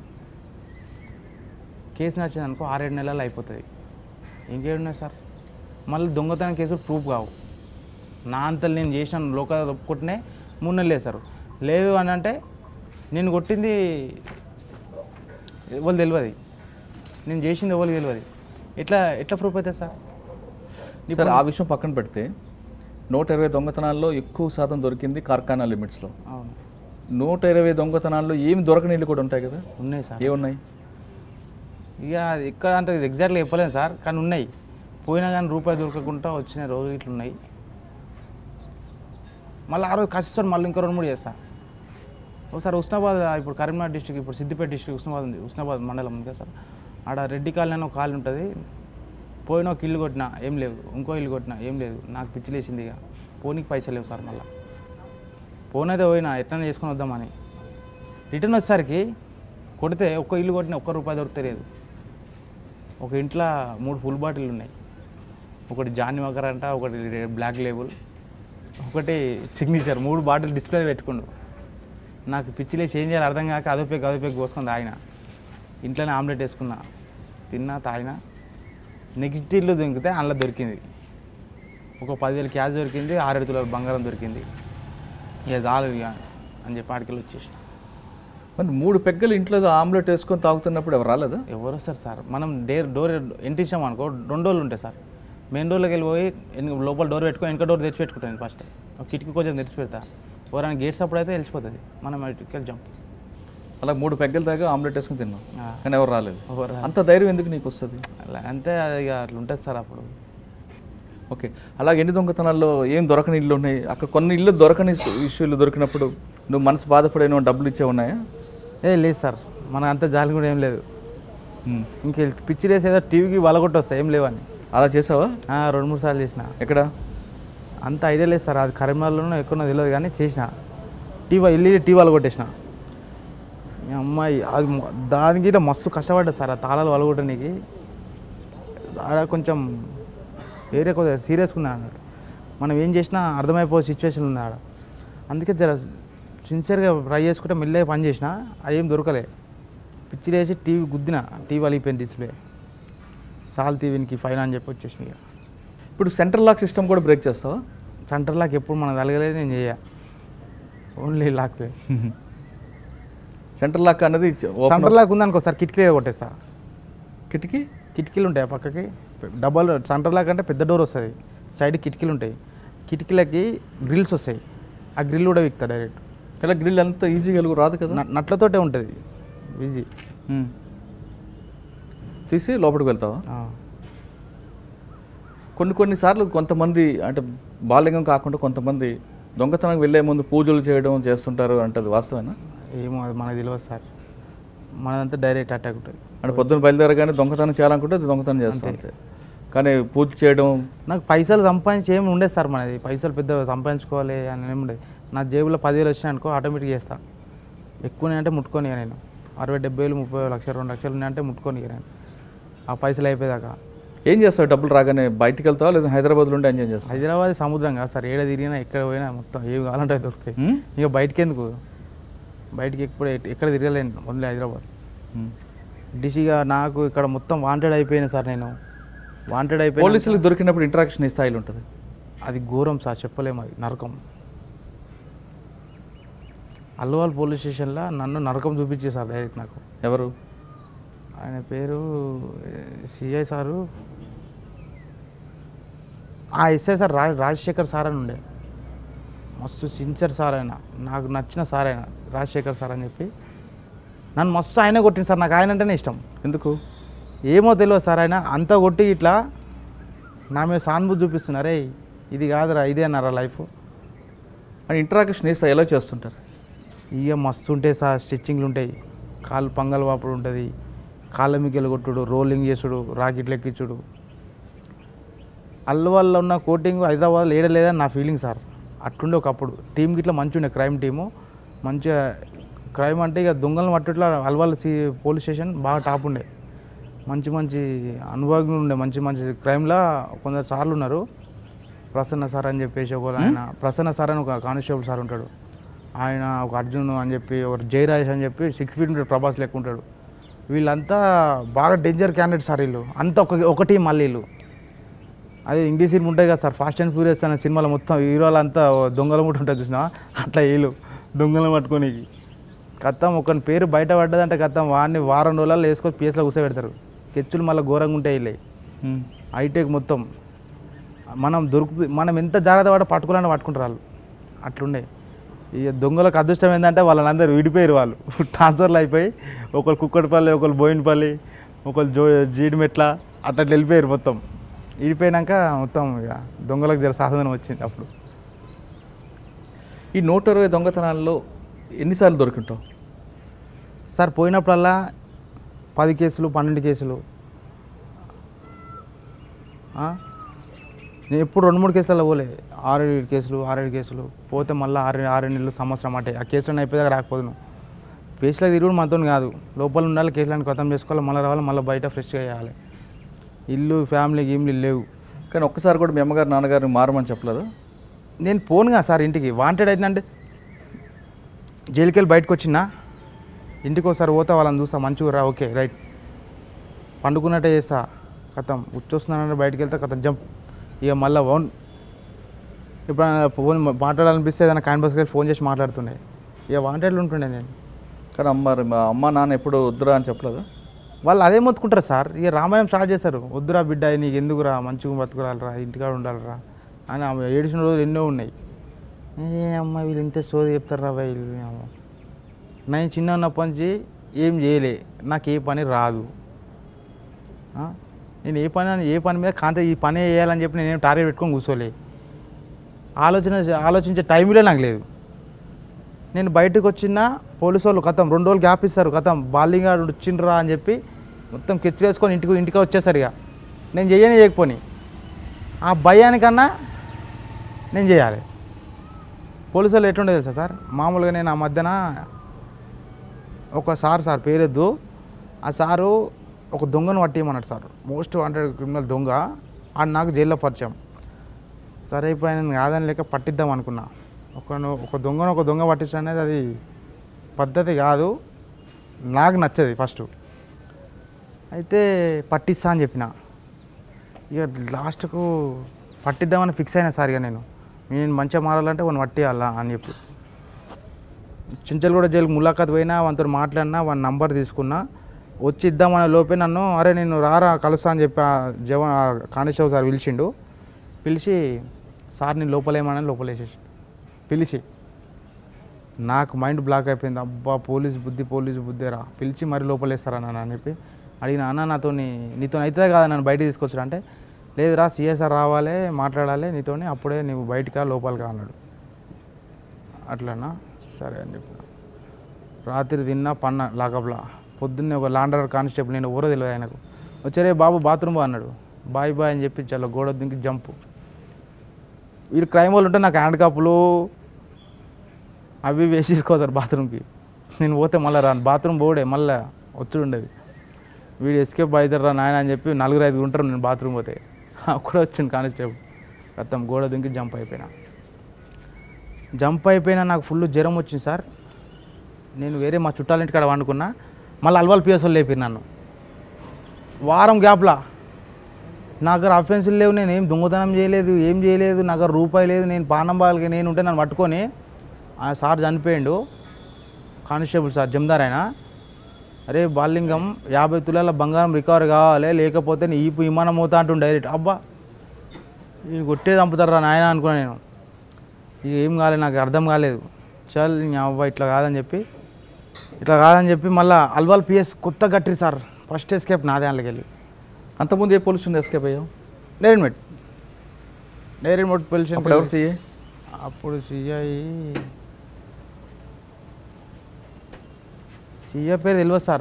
కేసు నచ్చింది అనుకో ఆరేడు నెలలు అయిపోతుంది ఇంకేమున్నాయి సార్ మళ్ళీ దొంగతనం కేసులు ప్రూఫ్ కావు నా అంతలు నేను చేసిన లోకల్ ఒప్పుకుంటేనే మూడు నెలలు వేస్తారు లేదు అని అంటే నేను కొట్టింది ఎవరు తెలియదు నేను చేసింది ఎవరికి తెలియదు ఎట్లా ఎట్లా ప్రూఫ్ అవుతుంది సార్ సరే ఆ విషయం పక్కన పెడితే నూట ఇరవై దొంగతనాల్లో ఎక్కువ శాతం దొరికింది కార్ఖానా లిమిట్స్లో అవును నూట ఇరవై దొంగతనాల్లో ఏమి దొరకనీళ్ళు కూడా ఉంటాయి కదా ఉన్నాయి సార్ ఏమున్నాయి ఇక అది ఇక్కడ అంత ఎగ్జాక్ట్గా చెప్పలేను సార్ కానీ ఉన్నాయి పోయినా కానీ రూపాయి దొరకకుండా వచ్చిన రోజులు ఇట్లా ఉన్నాయి మళ్ళీ ఆ రోజు కష్టం మళ్ళీ ఇంకో రెండు మూడు చేస్తా ఒకసారి ఉస్నాబాద్ ఇప్పుడు కరీంనగర్ డిస్టిక్ ఇప్పుడు సిద్దిపేట డిస్టిక్ ఉస్నాబాద్ ఉంది ఉస్నాబాద్ మండలం ఉంది కదా సార్ ఆడ రెడ్డి కాలనీ అని ఒక కాలనీ ఉంటుంది పోయిన ఒక ఇల్లు కొట్టినా ఏం లేవు ఇంకో ఇల్లు కొట్టినా ఏం లేదు నాకు పిచ్చి లేచింది ఇక పోనీకి పైసలు లేవు సార్ మళ్ళీ ఫోన్ అయితే పోయినా ఎట్లా చేసుకొని వద్దామని రిటర్న్ వచ్చేసరికి కొడితే ఒక్క ఇల్లు కొట్టిన ఒక్క రూపాయి దొరకలేదు ఒక ఇంట్లో మూడు ఫుల్ బాటిల్ ఉన్నాయి ఒకటి జానీ వకర్ అంట ఒకటి బ్లాక్ లేబుల్ ఒకటి సిగ్నేచర్ మూడు బాటిల్ డిస్ప్లే పెట్టుకుండు నాకు పిచ్చిలే చేంజ్ చేయాలి అర్థం కాక అదో పెగ్ అదో పెగ్ కోసుకొని తాగిన ఇంట్లోనే ఆమ్లెట్ వేసుకున్నా తిన్నా తాగినా నెక్స్ట్ ఇల్లు దొరికితే అందులో దొరికింది ఒక పదివేలు క్యాష్ దొరికింది ఆరేడు తులాల బంగారం దొరికింది ఇక చాలు ఇక అని చెప్పి ఆడికెళ్ళి వచ్చేసిన మరి మూడు పెగ్గలు ఇంట్లో ఆమ్లెట్ వేసుకొని తాగుతున్నప్పుడు ఎవరు రాలేదా ఎవరు వస్తారు సార్ మనం డేర్ డోర్ ఎంట్రీ ఇచ్చాం అనుకో రెండు డోర్లు ఉంటాయి సార్ మెయిన్ డోర్లోకి వెళ్ళిపోయి ఎన్ని- లోపల డోర్ పెట్టుకొని వెనక డోర్ తెరిచి పెట్టుకుంటాను ఫస్ట్ ఒక కిటికీ కొంచెం తెరిచి పెడతా ఎవరైనా గేట్స్ అప్పుడు అయితే తెలిసిపోతుంది మనం ఇటుకెళ్ళి జంప్ అలా మూడు పెగ్గలు తాగా ఆమ్లెట్ వేసుకొని తిన్నాం కానీ ఎవరు రాలేదు ఎవరు అంత ధైర్యం ఎందుకు నీకు వస్తుంది అలా అంతే అది ఇక అట్లా ఉంటుంది సార్ అప్పుడు ఓకే అలాగే ఎన్ని దొంగతనాల్లో ఏం దొరకని ఇల్లు ఉన్నాయి అక్కడ కొన్ని ఇల్లు దొరకని ఇష్యూలు దొరికినప్పుడు నువ్వు మనసు బాధపడేనో డబ్బులు ఇచ్చే ఉన్నాయా ఏ లేదు సార్ మన అంత జాలి కూడా ఏం లేదు ఇంక పిచ్చి వేసి ఏదో టీవీకి వలగొట్టి వస్తాయి ఏం లేవని అలా చేసావా ఆ, రెండు మూడు సార్లు చేసిన ఎక్కడ అంత ఐడియా లేదు సార్ అది కరీంనగర్లోనో ఎక్కడో తెలియదు కానీ చేసిన టీవీ వెళ్ళి టీవీలు కొట్టేసిన ఈ అమ్మాయి అది మొ- దానికి ఇట్లా మస్తు కష్టపడ్డా సార్ ఆ తాళాలు వలగొట్టడానికి ఆడ కొంచెం ఏరియా కొద్దిగా సీరియస్గా ఉన్నా అన్నట్టు మనం ఏం చేసినా అర్థమైపోయే సిచ్యువేషన్ ఉంది ఆడ అందుకే జర సిన్సియర్గా ట్రై చేసుకుంటే మెల్లగా పని చేసిన అది ఏం దొరకలే పిచ్చి వేసి టీవీ గుద్దిన టీవీ అలిగిపోయింది డిస్ప్లే సాల్ టీవీకి ఫైన్ అని చెప్పి వచ్చేసిన ఇక ఇప్పుడు సెంట్రల్ లాక్ సిస్టమ్ కూడా బ్రేక్ చేస్తావా సెంటర్ లాక్ ఎప్పుడు మనకు తగలేదు నేను చేయ ఓన్లీ లాక్ సెంట్రల్ లాక్ అనేది open సెంటర్ లాక్ ఉందనుకో సార్ కిటికీ కొట్టేస్తా కిటికీ కిటికీలు ఉంటాయి ఆ పక్కకి డబల్ సెంటర్ లాక్ అంటే పెద్ద డోర్ వస్తుంది సైడ్ కిటికీలు ఉంటాయి కిటికీలకి గ్రిల్స్ వస్తాయి ఆ గ్రిల్ కూడా విక్తా డైరెక్ట్ ఇలా గ్రిల్ అంత ఈజీగా వెలుగు రాదు కదా న- నట్లతోటే ఉంటుంది ఈజీ ఉమ్. తీసి లోపలికి వెళ్తావా కొన్ని కొన్నిసార్లు కొంతమంది అంటే బాల్యంగం కాకుండా కొంతమంది దొంగతనం వెళ్ళే ముందు పూజలు చేయడం చేస్తుంటారు అంటది వాస్తవేనా ఏమో అది మనకు తెలియదు సార్ మనదంతా డైరెక్ట్ అటాక్ ఉంటుంది అంటే పొద్దున్న బయలుదేరగానే దొంగతనం చేయాలనుకుంటే అది దొంగతనం చేస్తాం అంతే కానీ పూజ చేయడం నాకు పైసలు సంపాదించి ఏమి ఉండేది సార్ మనది పైసలు పెద్ద సంపాదించుకోవాలి అని ఏమి ఉండేది నా జేబులో పదివేలు వచ్చినాయి అనుకో ఆటోమేటిక్ చేస్తా ఎక్కువనే అంటే ముట్టుకొని ఇక నేను అరవై డెబ్బై వేలు ముప్పై వేలు లక్ష రెండు లక్షలు ఉన్నాయంటే ముట్టుకొని ఇక నేను ఆ పైసలు అయిపోయేదాకా ఏం చేస్తావు డబ్బులు రాగానే బయటికి వెళ్తావా లేదా హైదరాబాద్లో ఉండి ఎంజాయ్ చేస్తావు హైదరాబాద్ సముద్రం కాదు సార్ ఏడ తిరిగినా ఎక్కడ పోయినా మొత్తం ఏవి కావాలంటే అవి దొరుకుతాయి ఉమ్? ఇక బయటికి ఎందుకు బయటికి ఎప్పుడు ఎట్- ఎక్కడ తిరగలేను ఓన్లీ హైదరాబాద్ ఉమ్. డిసిగా నాకు ఇక్కడ మొత్తం వాంటెడ్ అయిపోయాను సార్ నేను వాంటెడ్ అయిపోయి పోలీసులకు దొరికినప్పుడు ఇంటరాక్షన్ ఈ స్థాయిలో ఉంటుంది అది ఘోరం సార్ చెప్పలేము అది నరకం అల్లువాల్ పోలీస్ స్టేషన్లో నన్ను నరకం చూపించే సార్ డైరెక్ట్ నాకు ఎవరు ఆయన పేరు సిఐ సారు ఆ SI sir Raj Rajasekhar sir అని ఉండే మస్తు సిన్సియర్ సార్ ఆయన నాకు నచ్చిన సార్ ఆయన రాజశేఖర్ సార్ అని చెప్పి నన్ను మస్తు ఆయనే కొట్టింది సార్ నాకు ఆయన అంటేనే ఇష్టం ఎందుకు ఏమో తెలియదు సార్ ఆయన అంతా కొట్టి ఇట్లా నా మీద సానుభూతి చూపిస్తున్నారే ఇది కాదురా ఇదే అన్నారా లైఫ్ అని ఇంటరాక్షన్ ఈ స్థాయి ఎలా చేస్తుంటారు ఇక మస్తు ఉంటాయి సార్ స్టిచ్చింగ్లు ఉంటాయి కాళ్ళు పంగల్ వాపుడు ఉంటుంది కాళ్ళ మిగ్గలు కొట్టుడు రోలింగ్ చేసుడు రాకెట్లు ఎక్కించుడు అల్లు వల్ల ఉన్న కోటింగ్ హైదరాబాద్లో ఏడలేదని నా ఫీలింగ్ సార్ అట్లుండే ఒకప్పుడు టీం గిట్లా మంచిగా ఉండే క్రైమ్ టీము మంచిగా క్రైమ్ అంటే ఇక దొంగలను పట్టుట్లా అల్వాల్ సి పోలీస్ స్టేషన్ బాగా టాప్ ఉండే మంచి మంచి అనుభవజ్ఞులు ఉండే మంచి మంచి క్రైమ్లో కొందరు సార్లు ఉన్నారు ప్రసన్న సార్ అని చెప్పేసి ఒక ఆయన ప్రసన్న సార్ అని ఒక కానిస్టేబుల్ సార్ ఉంటాడు ఆయన ఒక అర్జున్ అని చెప్పి ఒక జయరాజేష్ అని చెప్పి సిక్స్ ఫీట్ ఉంటాడు ప్రభాస్ లెక్క ఉంటాడు వీళ్ళంతా బాగా డేంజర్ క్యాండిడేట్ సార్ వీళ్ళు అంతా ఒక ఒక టీం మళ్ళీ వీళ్ళు అదే ఇంగ్లీష్ సినిమా ఉంటాయి కదా సార్ ఫాస్ట్ అండ్ ఫ్యూరియస్ అనే సినిమాలో మొత్తం హీరోలు అంతా దొంగల ముట్టు ఉంటుంది చూసినా అట్లా వీళ్ళు దొంగలు పట్టుకోనికి కత్తం ఒకని పేరు బయట పడ్డదంటే కత్తం వాడిని వారం రోజులలో వేసుకొని పిఎస్లో కూర్చోబెడతారు కెచ్చులు మళ్ళీ ఘోరంగా ఉంటాయి వీళ్ళే ఉమ్. హైటెక్ మొత్తం మనం దొరుకుతు మనం ఎంత జాగ్రత్త పడ పట్టుకోవాలని పట్టుకుంటారు వాళ్ళు అట్లుండే ఇక దొంగలకు అదృష్టం ఏంటంటే వాళ్ళని అందరూ విడిపోయారు వాళ్ళు ట్రాన్స్ఫర్లు అయిపోయి ఒకరు కుక్కటిపల్లి ఒకరు బోయినపల్లి ఒకరు జో జీడిమెట్ల అట్లా అట్లా వెళ్ళిపోయారు మొత్తం విడిపోయినాక మొత్తం ఇక దొంగలకు జర సాధనం వచ్చింది అప్పుడు ఈ నూట ఇరవై దొంగతనాల్లో ఎన్నిసార్లు దొరికింటావు సార్ పోయినప్పుడల్లా పది కేసులు పన్నెండు కేసులు ఆ? నేను ఎప్పుడు రెండు మూడు కేసులలో పోలే ఆరు ఏడు కేసులు ఆరు ఏడు కేసులు పోతే మళ్ళీ ఆరు ఆరు నెలలు సంవత్సరం అంటే ఆ కేసులను అయిపోయాక రాకపోదును కేసులకు తిరుగుడు మనతో కాదు లోపల ఉండాలి కేసులను ఖతం చేసుకోవాలి మళ్ళీ రావాలి మళ్ళీ బయట ఫ్రెష్గా చేయాలి ఇల్లు ఫ్యామిలీ గీమ్లు లేవు కానీ ఒక్కసారి కూడా మీ అమ్మగారు నాన్నగారిని మారమని చెప్పలేదు నేను పోనుగా సార్ ఇంటికి వాంటెడ్ అయిందంటే జైలుకి వెళ్ళి బయటకు వచ్చినా ఇంటికి ఒకసారి పోతా వాళ్ళని చూస్తా మంచిగా రా ఓకే రైట్ పండుకున్నట్టే చేస్తా కథం ఉచ్చొస్తున్నానంటే బయటికి వెళ్తే కథం జంప్ ఇక మళ్ళీ వన్ ఇప్పుడు ఫోన్ మాట్లాడాలనిపిస్తే ఏదైనా కాయిన్ బాక్స్కి వెళ్ళి ఫోన్ చేసి మాట్లాడుతుండే ఇక వాంటెడ్లు ఉంటుండే నేను కానీ అమ్మ మా అమ్మ నాన్న ఎప్పుడు వద్దురా అని చెప్పలేదు వాళ్ళు అదే మొత్తుకుంటారు సార్ ఇక రామాయణం స్టార్ట్ చేస్తారు వద్దురా బిడ్డ నీకు ఎందుకురా మంచిగా బతుకురాలరా ఇంటికాడ ఉండాలిరా అని ఆమె ఏడిచిన రోజులు ఎన్నో ఉన్నాయి ఏ అమ్మ వీళ్ళు ఇంత సోది చెప్తారా వీళ్ళు అమ్మ. నేను చిన్న ఉన్నప్పటి నుంచి ఏం చేయలే నాకు ఏ పని రాదు ఆ? నేను ఏ పని ఏ పని మీద కాంత ఈ పని చేయాలని చెప్పి నేనేం టార్గెట్ పెట్టుకొని కూర్చోలే ఆలోచన ఆలోచించే టైంలో నాకు లేదు నేను బయటకు వచ్చిన పోలీసు వాళ్ళు కథం రెండు రోజులు గ్యాప్ ఇస్తారు కథం బాలింగ్ ఆడు వచ్చిండ్రా అని చెప్పి మొత్తం కెచ్చులు వేసుకొని ఇంటికి ఇంటికి వచ్చేసరి ఇక నేను చెయ్యని చేయకపోని ఆ భయానికన్నా నేను చేయాలి పోలీసు వాళ్ళు ఎట్లుండే తెలుసా సార్ మామూలుగా నేను ఆ మధ్యన ఒక సార్ సార్ పేరెద్దు ఆ సారు ఒక దొంగను పట్టేయమన్నాడు సార్ మోస్ట్ వాంటెడ్ క్రిమినల్ దొంగ ఆడు నాకు జైల్లో పరిచయం సరే ఇప్పుడు ఆయన కాదని లేక పట్టిద్దాం అనుకున్నా ఒక ఒక దొంగను ఒక దొంగ పట్టించడం అనేది అది పద్ధతి కాదు నాకు నచ్చది ఫస్ట్ అయితే పట్టిస్తా అని చెప్పిన ఇక లాస్ట్కు పట్టిద్దామని ఫిక్స్ అయినా సార్ ఇక నేను నేను మంచిగా మారాలంటే వాడిని పట్టేయాలా అని చెప్పి చించలగూడ జైలుకి ములాఖాత్ పోయినా వానితో మాట్లాడినా వాని నంబర్ తీసుకున్నా వచ్చి ఇద్దామనే లోపే నన్ను అరే నేను రారా కలుస్తా అని చెప్పి ఆ జవాన్ ఆ కానిస్టేబుల్ సార్ పిలిచిండు పిలిచి సార్ని లోపలేమని లోపలేసేసి పిలిచి నాకు మైండ్ బ్లాక్ అయిపోయింది అబ్బా పోలీస్ బుద్ధి పోలీస్ బుద్ధిరా పిలిచి మరి లోపలేస్తారా నాన్న అని చెప్పి అడిగిన అన్న నాతో నీతో అయితే కదా నన్ను బయట తీసుకొచ్చాడు అంటే లేదురా సిఎస్ఆర్ రావాలి మాట్లాడాలి నీతోని అప్పుడే నువ్వు బయటకా లోపలికా అన్నాడు అట్లానా సరే అని చెప్పిన రాత్రి తిన్నా పన్న లాకప్లా పొద్దున్నే ఒక లాండర్ కానిస్టేబుల్ నేను ఊర తెలియదు ఆయనకు వచ్చారే బాబు బాత్రూమ్ బా అన్నాడు బాయ్ బాయ్ అని చెప్పి చాలా గోడ దింకి జంపు వీళ్ళు క్రైమ్ వాళ్ళు ఉంటే నాకు హ్యాండ్ కప్పులు అవి వేసి తీసుకోతారు బాత్రూమ్కి నేను పోతే మళ్ళీ రాను బాత్రూమ్ పోడే మళ్ళీ వచ్చుడు ఉండేది వీడు ఎస్కేప్ అవుతారా నాయన అని చెప్పి నలుగురు ఐదుగురు ఉంటారు నేను బాత్రూమ్ పోతే అక్కడ వచ్చింది కానిస్టేబుల్ మొత్తం గోడ దింకి జంప్ అయిపోయినా జంప్ అయిపోయినా నాకు ఫుల్ జ్వరం వచ్చింది సార్ నేను వేరే మా చుట్టాల ఇంటికాడ వండుకున్నా మళ్ళీ అల్వాల్ పిఎస్ఓ లేపారు నన్ను వారం గ్యాప్లా నా దగ్గర అఫెన్సులు లేవు నేను ఏం దొంగతనం చేయలేదు ఏం చేయలేదు నా దగ్గర రూపాయి లేదు నేను పానం బాలకి నేను ఉంటే నన్ను పట్టుకొని ఆ సార్ చనిపోయిండు కానిస్టేబుల్ సార్ జమదార్ ఆయన అరే బాలింగం యాభై తులాల బంగారం రికవర్ కావాలి లేకపోతే నీ ఈపు విమానం అవుతా అంటుండు డైరెక్ట్ అబ్బా ఈ కొట్టే చంపుతారా నాయన అనుకున్నా నేను ఇక ఏం కాలేదు నాకు అర్థం కాలేదు చల్ నీ అవ్వ ఇట్లా కాదని చెప్పి ఇట్లా కాదని చెప్పి మళ్ళీ అల్వాల్ పిఎస్ కొత్త కట్టిరు సార్ ఫస్ట్ ఎస్కేప్ నాదే అందులోకి వెళ్ళి అంతకుముందు ఏ పోలీస్ స్టేషన్ ఎస్కేప్ అయ్యావు డైరెక్ట్ డైరెక్ట్ పొల్యూషన్ అప్పుడు ఎవరు సీఏ అప్పుడు సిఐ సిఐ పేరు తెలియదు సార్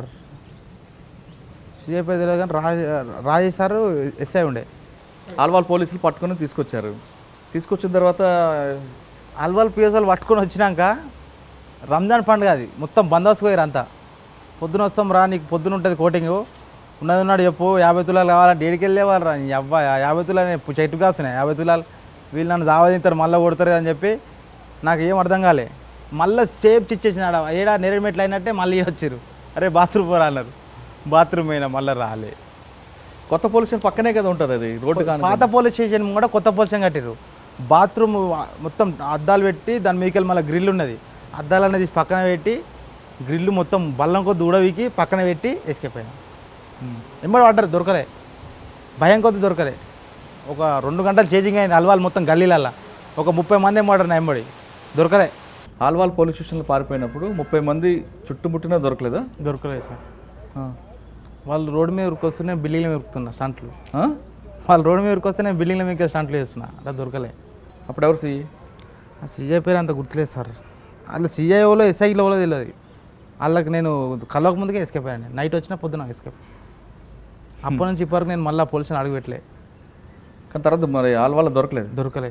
సిఐ పేరు తెలియదు కానీ రాజ రాజేష్ సార్ ఎస్ఐ ఉండే ఆల్వాల్ పోలీసులు పట్టుకొని తీసుకొచ్చారు తీసుకొచ్చిన తర్వాత అల్వాల్ పిఎస్ఎల్ పట్టుకొని వచ్చినాక రంజాన్ పండుగ అది మొత్తం బందోబస్తు పోయారు అంతా పొద్దున వస్తాం రా నీకు పొద్దున ఉంటుంది కోటింగ్ ఉన్నది ఉన్నాడు చెప్పు యాభై తులాలు కావాలంటే ఏడికి వెళ్ళేవాళ్ళు రా నీ అబ్బా యాభై తులాలు నేను చెట్టు కాస్తున్నాయి యాభై తులాలు వీళ్ళు నన్ను దావదింతారు మళ్ళీ కొడతారు అని చెప్పి నాకు ఏం అర్థం కాలే మళ్ళీ సేఫ్ చిచ్చేసినాడు ఏడా నేరేడు అయినట్టే మళ్ళీ వచ్చారు అరే బాత్రూమ్ పోరా అన్నారు బాత్రూమ్ అయినా మళ్ళీ రాలే కొత్త పోలీస్ స్టేషన్ పక్కనే కదా ఉంటుంది అది రోడ్డు కానీ పాత పోలీస్ స్టేషన్ కూడా కొత్త పోలీస్ స్టేషన్ కట్టారు బాత్రూమ్ మొత్తం అద్దాలు పెట్టి దాని మీదకి మళ్ళీ గ్రిల్ ఉన్నది అద్దాలు అనేది పక్కన పెట్టి గ్రిల్ మొత్తం బల్లం కొద్ది ఉడవికి పక్కన పెట్టి ఎస్కేప్ అయినా ఎంబడి పడ్డారు దొరకలే భయం కొద్ది దొరకలే ఒక రెండు గంటలు చేంజింగ్ అయింది అల్వాల్ మొత్తం గల్లీలల్లా ఒక ముప్పై మంది ఎంబడి నా ఎంబడి దొరకలే ఆల్వాల్ పోలీస్ స్టేషన్లో పారిపోయినప్పుడు ముప్పై మంది చుట్టుముట్టినా దొరకలేదా దొరకలేదు సార్ ఆ. వాళ్ళు రోడ్డు మీద ఉరికొస్తే నేను బిల్డింగ్ల మీద ఉరుకుతున్నా స్టంట్లు ఆ? వాళ్ళు రోడ్డు మీద ఉరికొస్తే నేను బిల్డింగ్ల మీద స్టంట్లు చేస్తున్నా అలా దొరకలే అప్పుడు ఎవరు సీఏ ఆ సీఐ పేరు అంత గుర్తులేదు సార్ అలా సీఐఓలో ఎస్ఐలో తెలియదు వాళ్ళకి నేను కలవక ముందుకే ఎస్కేప్ అయ్యాను నైట్ వచ్చిన పొద్దున ఎస్కేప్ అప్పటి నుంచి ఇప్పటివరకు నేను మళ్ళీ పోలీసుని అడుగు పెట్టలే కానీ తర్వాత మరి ఆల్వాల్ దొరకలేదు దొరకలే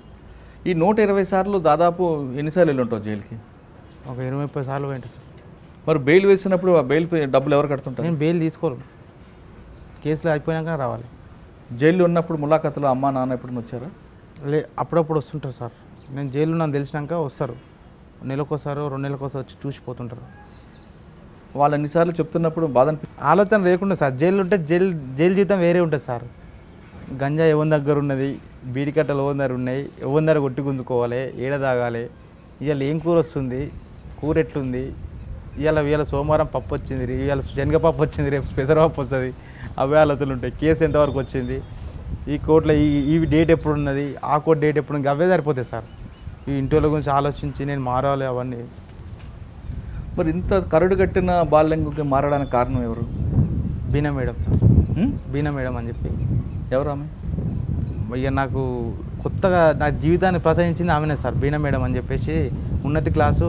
ఈ నూట ఇరవై సార్లు దాదాపు ఎన్నిసార్లు వెళ్ళి ఉంటావు జైలుకి ఒక ఇరవై ముప్పై సార్లు పోయింది సార్ మరి బెయిల్ వేసినప్పుడు ఆ బెయిల్ పే- డబ్బులు ఎవరు కడుతుంటారు నేను బెయిల్ తీసుకోను కేసులు అయిపోయాక రావాలి జైల్లో ఉన్నప్పుడు ములాఖతులు అమ్మా నాన్న ఎప్పుడు వచ్చారా లే అప్పుడప్పుడు వస్తుంటారు సార్ నేను జైలు నన్ను తెలిసినాక వస్తారు నెలకోసారి రెండు నెలకోసారి వచ్చి చూసిపోతుంటారు వాళ్ళు ఎన్నిసార్లు చెప్తున్నప్పుడు బాధ అనిపి ఆలోచన లేకుండా సార్ జైలు ఉంటే జైలు జైలు జీతం వేరే ఉంటుంది సార్ గంజా ఎవరి దగ్గర ఉన్నది బీడి కట్టలు ఎవరి దగ్గర ఉన్నాయి ఎవరి దగ్గర కొట్టి గుంజుకోవాలి ఏడ తాగాలి ఇవాళ ఏం కూర వస్తుంది కూర ఎట్లుంది ఇవాళ ఇవాళ సోమవారం పప్పు వచ్చింది రే ఇవాళ శనగపప్పు వచ్చింది రేపు పెసరపప్పు వస్తుంది అవే ఆలోచనలు ఉంటాయి కేసు ఎంతవరకు వచ్చింది ఈ కోర్టులో ఈ ఈ డేట్ ఎప్పుడు ఉన్నది ఆ కోర్టు డేట్ ఎప్పుడు ఉంది అవే సరిపోతాయి సార్ ఈ ఇంటి వాళ్ళ గురించి ఆలోచించి నేను మారాలి అవన్నీ మరి ఇంత కరుడు కట్టిన బాల్యంగుకి మారడానికి కారణం ఎవరు బీనా మేడం సార్ ఉం? బీనా మేడం అని చెప్పి ఎవరు ఆమె ఇక నాకు కొత్తగా నా జీవితాన్ని ప్రసరించింది ఆమెనే సార్ బీనా మేడం అని చెప్పేసి ఉన్నతి క్లాసు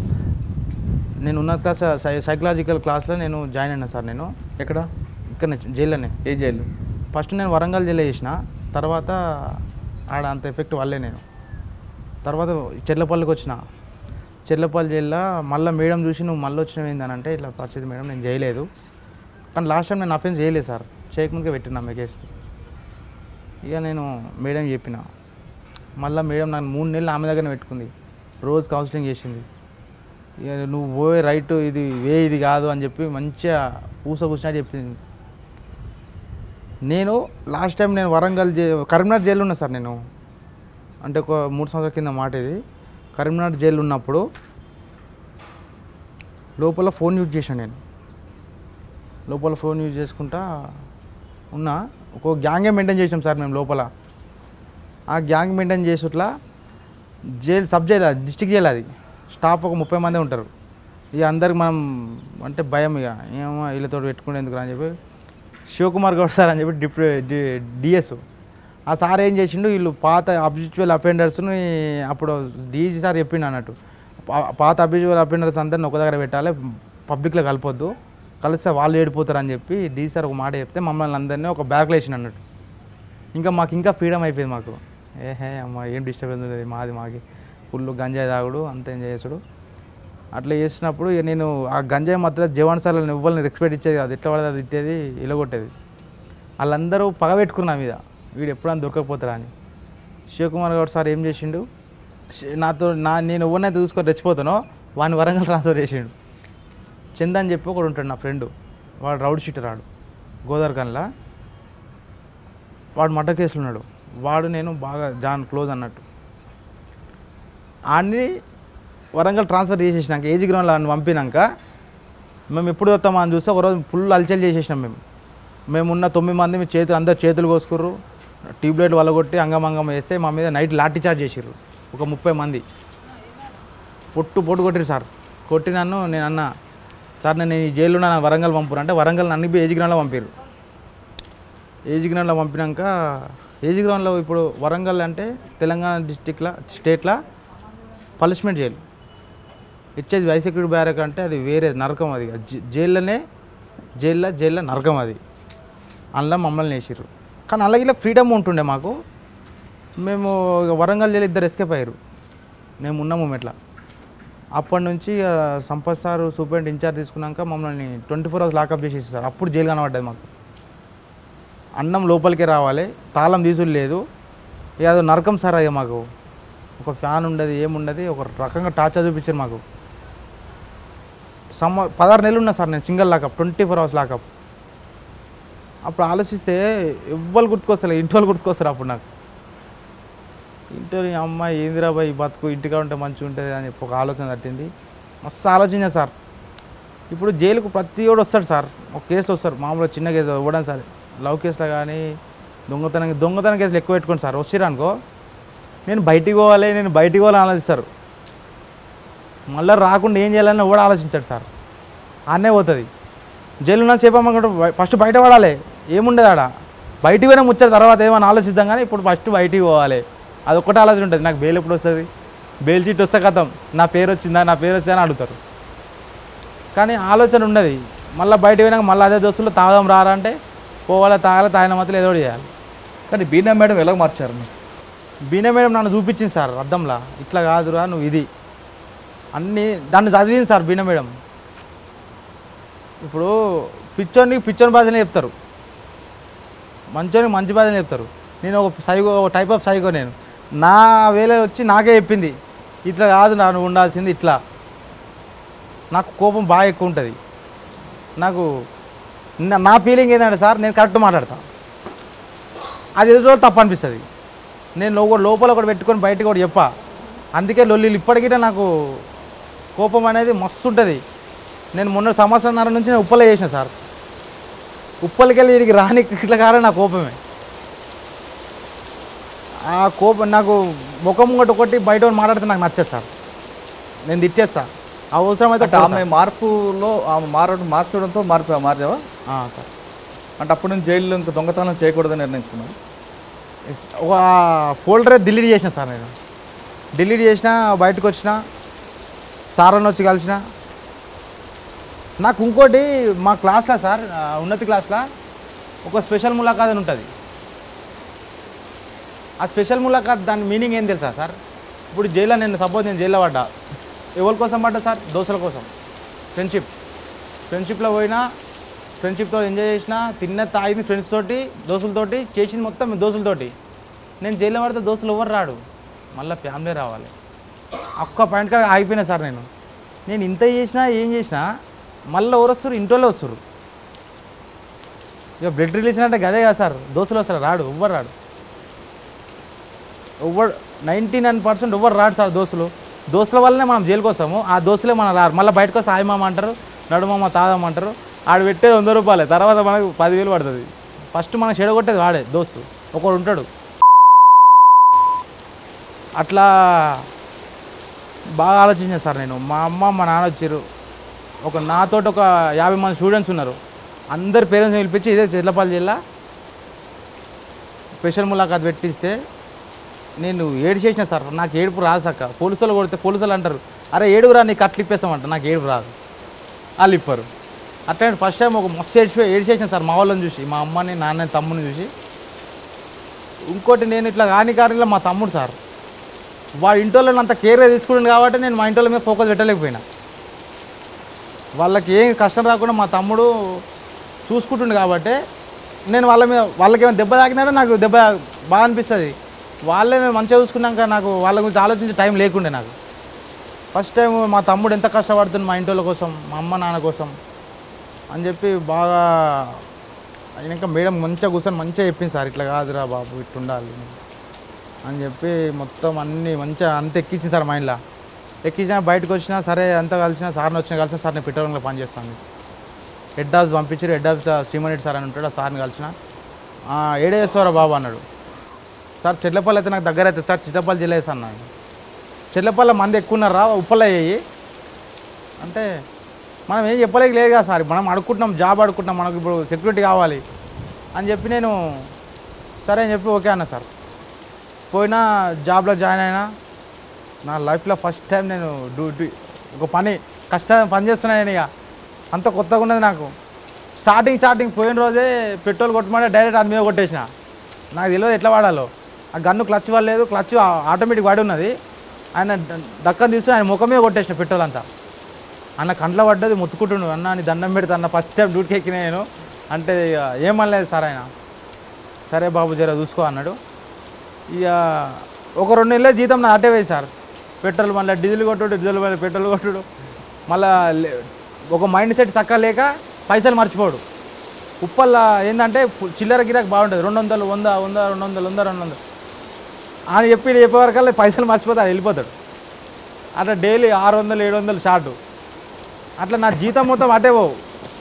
నేను ఉన్నత క్లాస్ సై- సైకలాజికల్ క్లాస్లో నేను జాయిన్ అయినా సార్ నేను ఎక్కడ ఇక్కడ జైల్లోనే ఏ జైలు ఫస్ట్ నేను వరంగల్ జైల్లో చేసిన తర్వాత ఆడ అంత ఎఫెక్ట్ వల్లే నేను తర్వాత చెర్లపల్లికి వచ్చిన చెర్లపల్లి జైల్లో మళ్ళీ మేడం చూసి నువ్వు మళ్ళీ వచ్చినవి ఏంటంటే ఇట్లా పరిస్థితి మేడం నేను చేయలేదు కానీ లాస్ట్ టైం నేను అఫెన్స్ చేయలేదు సార్ చేయకముందుకే పెట్టినా మీ కేసు ఇక నేను మేడం చెప్పిన మళ్ళీ మేడం నాకు మూడు నెలలు ఆమె దగ్గరనే పెట్టుకుంది రోజు కౌన్సిలింగ్ చేసింది ఇక నువ్వు పోయే రైట్ ఇది వే ఇది కాదు అని చెప్పి మంచిగా పూస కూర్చున్నట్టు చెప్పింది నేను లాస్ట్ టైం నేను వరంగల్ జై కరీంనగర్ జైలు ఉన్నా సార్ నేను అంటే ఒక మూడు సంవత్సరాల కింద మాట ఇది కరీంనగర్ జైలు ఉన్నప్పుడు లోపల ఫోన్ యూజ్ చేశాను నేను లోపల ఫోన్ యూజ్ చేసుకుంటా ఉన్నా ఒక గ్యాంగే మెయింటైన్ చేసాం సార్ మేము లోపల ఆ గ్యాంగ్ మెయింటైన్ చేసేట్లా జైలు సబ్ జైలు అది డిస్టిక్ జైలు అది స్టాఫ్ ఒక ముప్పై మంది ఉంటారు ఇక అందరికి మనం అంటే భయం ఇక ఏమో వీళ్ళతో పెట్టుకునేందుకు అని చెప్పి శివకుమార్ గౌడ్ సార్ అని చెప్పి డిప్యూ డిఎస్ ఆ సార్ ఏం చేసిండు వీళ్ళు పాత అబ్జుచువల్ అఫెండర్స్ని అప్పుడు డీజీ సార్ చెప్పిండు అన్నట్టు పా- పాత అభిజువల్ అఫెండర్స్ అందరిని ఒక దగ్గర పెట్టాలి పబ్లిక్లో కలపొద్దు కలిస్తే వాళ్ళు ఏడిపోతారు అని చెప్పి డీ సార్ ఒక మాట చెప్తే మమ్మల్ని అందరినీ ఒక బ్యాగ్లో వేసిన అన్నట్టు ఇంకా మాకు ఇంకా ఫ్రీడమ్ అయిపోయింది మాకు ఏహే అమ్మ ఏం డిస్టర్బెన్స్ లేదు మాది మాకి ఫుల్ గంజాయి తాగుడు అంత ఎంజాయ్ చేసుడు అట్లా చేసినప్పుడు ఇక నేను ఆ గంజాయి మధ్యలో జవాన్ సార్లను ఇవ్వాలని రెస్పెక్ట్ ఇచ్చేది అది ఎట్లా పడితే అది ఇచ్చేది ఇలగొట్టేది వాళ్ళందరూ పగ పెట్టుకున్నారు నా మీద వీడు ఎప్పుడైనా దొరకకపోతారా అని శివకుమార్ గౌడ్ సార్ ఏం చేసిండు శ- నాతో నా నేను ఎవరినైతే చూసుకొని రెచ్చిపోతానో వాడిని వరంగల్ ట్రాన్స్ఫర్ చేసిండు చంద్ అని చెప్పి ఒకడు ఉంటాడు నా ఫ్రెండ్ వాడు రౌడ్ షీటర్ రాడు గోదావరికన్లా వాడు మర్డర్ కేసులు ఉన్నాడు వాడు నేను బాగా జాన్ క్లోజ్ అన్నట్టు ఆడిని వరంగల్ ట్రాన్స్ఫర్ చేసేసినాక ఏజీ గ్రౌండ్లో ఆయన పంపినాక మేము ఎప్పుడు వస్తామా అని చూస్తే ఒకరోజు ఫుల్ అల్చల్ చేసేసినాం మేము మేము ఉన్న తొమ్మిది మంది మీ చేతులు అందరు చేతులు కోసుకుర్రు ట్యూబ్లైట్ వలగొట్టి అంగమంగం వేస్తే మా మీద నైట్ లాఠీ చార్జ్ చేసిర్రు ఒక ముప్పై మంది పొట్టు పొట్టు కొట్టిరు సార్ కొట్టి నన్ను నేను అన్న సార్ నేను ఈ జైల్లో నా వరంగల్ పంపురు అంటే వరంగల్ అన్ని ఏజీ గ్రౌండ్లో పంపారు ఏజీ గ్రౌండ్లో పంపినాక ఏజీ గ్రౌండ్లో ఇప్పుడు వరంగల్ అంటే తెలంగాణ డిస్టిక్లో స్టేట్లో పనిష్మెంట్ జైలు ఇచ్చేది వై సెక్యూరిటీ బ్యారక్ అంటే అది వేరే నరకం అది జై- జైల్లోనే జైల్లో జైల్లో నరకం అది అందులో మమ్మల్ని వేసిర్రు కానీ అలాగే ఇలా ఫ్రీడమ్ ఉంటుండే మాకు మేము ఇక వరంగల్ జైలు ఇద్దరు ఎస్కేప్ అయ్యారు మేము ఉన్నాము ఇట్లా అప్పటి నుంచి ఆ, సంపత్ సార్ సూపరింట్ ఇన్ఛార్జ్ తీసుకున్నాక మమ్మల్ని ట్వంటీ ఫోర్ అవర్స్ లాకప్ చేసేసి సార్ అప్పుడు జైలు కనబడ్డది మాకు అన్నం లోపలికే రావాలి తాళం తీసుడు లేదు ఇక అదో నరకం సార్ అయ్యా మాకు ఒక ఫ్యాన్ ఉండదు ఏముండదు ఒక రకంగా టార్చర్ చూపించారు మాకు సమ్మ పదహారు నెలలు ఉన్నా సార్ నేను single lockup twenty four hours lockup అప్పుడు ఆలోచిస్తే ఎవ్వరు గుర్తుకొస్తారు ఇంటి వాళ్ళు గుర్తుకొస్తారు అప్పుడు నాకు ఇంట్లో ఈ అమ్మాయి ఏందిరా బాయ్ ఈ బతుకు ఇంటిగా ఉంటే మంచిగా ఉంటుంది అని చెప్పి ఒక ఆలోచన తట్టింది మస్తు ఆలోచన సార్ ఇప్పుడు జైలుకు ప్రతి ఒడు వస్తాడు సార్ ఒక కేసులో వస్తారు మామూలుగా చిన్న కేసు ఇవ్వడం సార్ లవ్ కేసులో కానీ దొంగతనం దొంగతనం కేసులు ఎక్కువ పెట్టుకోండి సార్ వచ్చారు అనుకో నేను బయటికి పోవాలి నేను బయటికి పోవాలని ఆలోచిస్తారు మళ్ళీ రాకుండా ఏం చేయాలని కూడా ఆలోచించాడు సార్ ఆడనే పోతుంది జైలు ఉన్న చెప్పమ్మకుంటే ఫస్ట్ బయట పడాలి ఏముండదు ఆడ బయటికి పోయినా ముచ్చారు తర్వాత ఏమైనా ఆలోచిద్దాం కానీ ఇప్పుడు ఫస్ట్ బయటికి పోవాలి అదొక్కటే ఆలోచన ఉంటుంది నాకు బెయిల్ ఎప్పుడు వస్తుంది బెయిల్ చీట్ వస్తే కథం నా పేరు వచ్చిందా నా పేరు వచ్చిందా అని అడుగుతారు కానీ ఆలోచన ఉన్నది మళ్ళీ బయట పోయినాక మళ్ళీ అదే దోస్తులు తాగదాం రారా అంటే పోవాలి తాగాలి తాగిన మాత్రం ఏదో ఒకటి చేయాలి కానీ బీనా మేడం ఎలా మార్చారు మీరు బీనే మేడం నన్ను చూపించింది సార్ అద్దంలా ఇట్లా కాదురా నువ్వు ఇది అన్నీ దాన్ని చదివింది సార్ బీనే మేడం ఇప్పుడు పిచ్చోనికి పిచ్చోని భాషనే చెప్తారు మంచోనికి మంచి భాషనే చెప్తారు నేను ఒక సైకో ఒక టైప్ ఆఫ్ సైకో నేను నా వేళ వచ్చి నాకే చెప్పింది ఇట్లా కాదు నా నువ్వు ఉండాల్సింది ఇట్లా నాకు కోపం బాగా ఎక్కువ ఉంటుంది నాకు నా- నా ఫీలింగ్ ఏంటంటే సార్ నేను కరెక్ట్ మాట్లాడతాను అది ఎదురు తప్పు అనిపిస్తుంది నేను లోపల లోపల ఒకటి పెట్టుకొని బయటకు ఒకటి చెప్పా అందుకే లొల్లిలు ఇప్పటికీ నాకు కోపం అనేది మస్తు ఉంటుంది నేను మొన్న సంవత్సరంన్నర నుంచి నేను ఉప్పలే చేసిన సార్ ఉప్పలకి వెళ్ళి వీడికి రాని ఇట్లా కారణం నా కోపమే ఆ కోపం నాకు ముఖం ఒకటి ఒకటి బయట ఒకటి మాట్లాడితే నాకు నచ్చదు సార్ నేను తిట్టేస్తా అవసరమైతే అంటే ఆమె మార్పులో ఆమె మారడం మార్చడంతో మార్పు మార్చావా ఆ, సార్ అంటే అప్పటి నుంచి జైల్లో ఇంకా దొంగతనం చేయకూడదని నిర్ణయించుకున్నాను ఒక ఫోల్డరే డిలీట్ చేసిన సార్ నేను డిలీట్ చేసిన బయటకు వచ్చిన సార్ అని వచ్చి కలిసిన నాకు ఇంకోటి మా క్లాస్లో సార్ ఆ, ఉన్నతి క్లాస్లో ఒక స్పెషల్ ములాఖాత్ అని ఉంటుంది ఆ స్పెషల్ ములాఖాత్ దాని మీనింగ్ ఏం తెలుసా సార్ ఇప్పుడు జైల్లో నేను సపోజ్ నేను జైల్లో పడ్డా ఎవరి కోసం పడ్డా సార్ దోస్తుల కోసం ఫ్రెండ్షిప్ ఫ్రెండ్షిప్లో పోయినా ఫ్రెండ్షిప్తో ఎంజాయ్ చేసిన తిన్న తాగింది ఫ్రెండ్స్ తోటి దోస్తులతోటి చేసింది మొత్తం దోస్తులతోటి నేను జైల్లో పడితే దోస్తులు ఎవరు రాడు మళ్ళీ ఫ్యామిలీ రావాలి ఒక్క పాయింట్ కాడ ఆగిపోయినా సార్ నేను నేను ఇంత చేసినా ఏం చేసినా మళ్ళీ ఎవరు వస్తారు ఇంట్లో వస్తారు ఇక బ్లడ్ రిలేషన్ అంటే గదే కదా సార్ దోస్తులు వస్తారు రాడు ఎవ్వరు రాడు ఎవ్వరు నైంటీ నైన్ పర్సెంట్ ఎవ్వరు రాడు సార్ దోస్తులు దోస్తుల వల్లనే మనం జైలుకి వస్తాము ఆ దోస్తులే మనం రారు మళ్ళీ బయటకు వస్తే ఆయమామ అంటారు నడుమమ్మ తాదమ్మ ఆడు పెట్టేది వంద రూపాయలే తర్వాత మనకు పదివేలు పడుతుంది ఫస్ట్ మనం చెడగొట్టేది వాడే దోస్తు ఒకడు ఉంటాడు అట్లా బాగా ఆలోచించాను సార్ నేను మా అమ్మ మా నాన్న వచ్చారు ఒక నాతోటి ఒక యాభై మంది స్టూడెంట్స్ ఉన్నారు అందరి పేరెంట్స్ పిలిపించి ఇదే చెర్లపల్లి జిల్లా స్పెషల్ ములాఖాత్ పెట్టిస్తే నేను ఏడు చేసిన సార్ నాకు ఏడుపు రాదు సక్క పోలీసులు కొడితే పోలీసులు అంటారు అరే ఏడుగురా నీకు అట్లు ఇప్పేస్తామంట నాకు ఏడుపు రాదు వాళ్ళు ఇప్పరు అట్లా ఫస్ట్ టైం ఒక మస్తు ఏడ్చిపోయి ఏడ్చేసాను సార్ మా వాళ్ళని చూసి మా అమ్మని నాన్న తమ్ముని చూసి ఇంకోటి నేను ఇట్లా కాని కారణంలో మా తమ్ముడు సార్ వాడి ఇంటోళ్ళని అంత కేర్గా తీసుకుంటుంది కాబట్టి నేను మా ఇంటోళ్ళ మీద ఫోకస్ పెట్టలేకపోయినా వాళ్ళకి ఏం కష్టం రాకుండా మా తమ్ముడు చూసుకుంటుండు కాబట్టి నేను వాళ్ళ మీద వాళ్ళకి ఏమైనా దెబ్బ తాకినాడో నాకు దెబ్బ బాగా అనిపిస్తుంది వాళ్ళే నేను మంచిగా చూసుకున్నాక నాకు వాళ్ళ గురించి ఆలోచించే టైం లేకుండే నాకు ఫస్ట్ టైం మా తమ్ముడు ఎంత కష్టపడుతుంది మా ఇంటోళ్ళ కోసం మా అమ్మ నాన్న కోసం అని చెప్పి బాగా అయినాక మేడం మంచిగా కూర్చొని మంచిగా చెప్పింది సార్ ఇట్లా కాదురా బాబు ఇట్లా ఉండాలి అని చెప్పి మొత్తం అన్నీ మంచిగా అంత ఎక్కించింది సార్ మైండ్లో ఎక్కించిన బయటకు వచ్చినా సరే అంతా కలిసిన సార్ని వచ్చినా కలిసిన సార్ నేను పెట్రోల్లో పనిచేస్తాను హెడ్ ఆఫీస్ పంపించారు head office Srimani Reddy sir అని ఉంటాడు ఆ సార్ని కలిసిన "ఆ, ఏడేశ్వరా బాబు అన్నాడు సార్ చెట్లపల్లి అయితే నాకు దగ్గర అయితే సార్ చిట్టపల్లి జిల్లా వేసి అన్నాడు చెట్లపల్లి మంది ఎక్కువ ఉన్నారా ఉప్పలు అయ్యాయి అంటే మనం ఏం చెప్పలేక లేదు కదా సార్ మనం అడుక్కుంటున్నాం జాబ్ అడుక్కుంటున్నాం మనకు ఇప్పుడు సెక్యూరిటీ కావాలి అని చెప్పి నేను సరే అని చెప్పి ఓకే అన్న సార్ పోయినా జాబ్లో జాయిన్ అయినా నా లైఫ్లో ఫస్ట్ టైం నేను డ్యూటీ ఒక పని కష్టం పని చేస్తున్నా నేను ఇక అంత కొత్తగా ఉన్నది నాకు స్టార్టింగ్ స్టార్టింగ్ పోయిన రోజే పెట్రోల్ కొట్టమంటే డైరెక్ట్ అది మీద కొట్టేసిన నాకు తెలియదు ఎట్లా వాడాలో ఆ గన్ను క్లచ్ పడలేదు క్లచ్ ఆటోమేటిక్ వాడి ఉన్నది ఆయన డ- డక్కని తీసుకుని ఆయన ముఖం మీద కొట్టేసిన పెట్రోల్ అంతా అన్న కంట్లో పడ్డది ముత్తుకుంటుండు అన్న నీ దండం పెడతా అన్న ఫస్ట్ టైం డ్యూటీకి ఎక్కిన నేను అంటే ఇక ఏమనలేదు సార్ ఆయన సరే బాబు జర చూసుకో అన్నాడు ఇక ఒక రెండు నెలల జీతం నా అటే పోయి సార్ పెట్రోల్ మళ్ళీ డీజిల్ కొట్టుడు డీజిల్ మళ్ళీ పెట్రోల్ కొట్టుడు మళ్ళీ ఒక మైండ్ సెట్ చక్కగా లేక పైసలు మర్చిపోడు ఉప్పల్లా ఏంటంటే పు- చిల్లర గిరాకు బాగుంటుంది రెండు వందలు వంద వంద రెండు వందలు వంద రెండు వందలు అని చెప్పి చెప్పే వరకల్లా పైసలు మర్చిపోతాడు వెళ్ళిపోతాడు అట్లా డైలీ ఆరు వందలు ఏడు వందలు షార్ట్ అట్లా నా జీతం మొత్తం అటే పోవు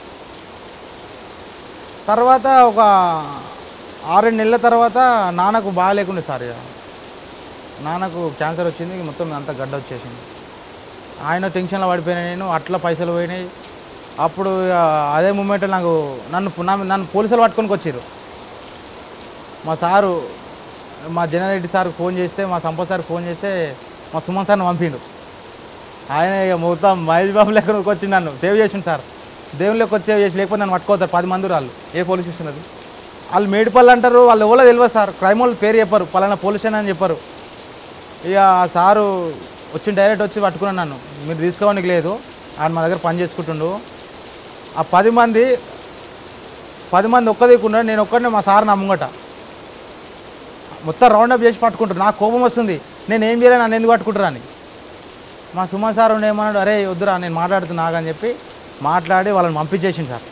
తర్వాత ఒక ఆరేడు నెలల తర్వాత నాన్నకు బాగా లేకుండే సార్ ఇక నాన్నకు క్యాన్సర్ వచ్చింది మొత్తం అంతా గడ్డ వచ్చేసింది ఆయన టెన్షన్లో పడిపోయినా నేను అట్లా పైసలు పోయినాయి అప్పుడు ఇక అదే మూమెంట్ నాకు నన్ను నా- నన్ను పోలీసులు పట్టుకొని వచ్చారు మా సారు మా జనారెడ్డి సార్ ఫోన్ చేస్తే మా సంపత్ సార్ ఫోన్ చేస్తే మా సుమన్ సార్ని పంపిండు ఆయన ఇక మొత్తం మహేష్ బాబు లెక్క వచ్చి నన్ను సేవ్ చేసిండు సార్ దేవుళ్ళకి వచ్చి సేవ్ చేసి లేకపోతే నన్ను పట్టుకోతారు పది మంది వాళ్ళు ఏ పోలీస్ స్టేషన్ అది వాళ్ళు మేడిపల్లి అంటారు వాళ్ళు ఎవరో తెలియదు సార్ క్రైమ్ వాళ్ళు పేరు చెప్పారు పలానా పోలీస్ స్టేషన్ అని చెప్పారు ఇక ఆ సారు వచ్చి డైరెక్ట్ వచ్చి పట్టుకున్నాను నన్ను మీరు తీసుకోవడానికి లేదు ఆయన మా దగ్గర పని చేసుకుంటుండు ఆ పది మంది పది మంది ఒక్క దిక్కున్నాడు నేను ఒక్కడినే మా సార్ నా ముంగట మొత్తం రౌండ్ అప్ చేసి పట్టుకుంటారు నాకు కోపం వస్తుంది నేను ఏం చేయలేను నన్ను ఎందుకు పట్టుకుంటారు అని మా సుమన్ సార్ ఉండి ఏమన్నాడు అరే వద్దురా నేను మాట్లాడుతున్నా అని చెప్పి మాట్లాడి వాళ్ళని పంపించేసింది సార్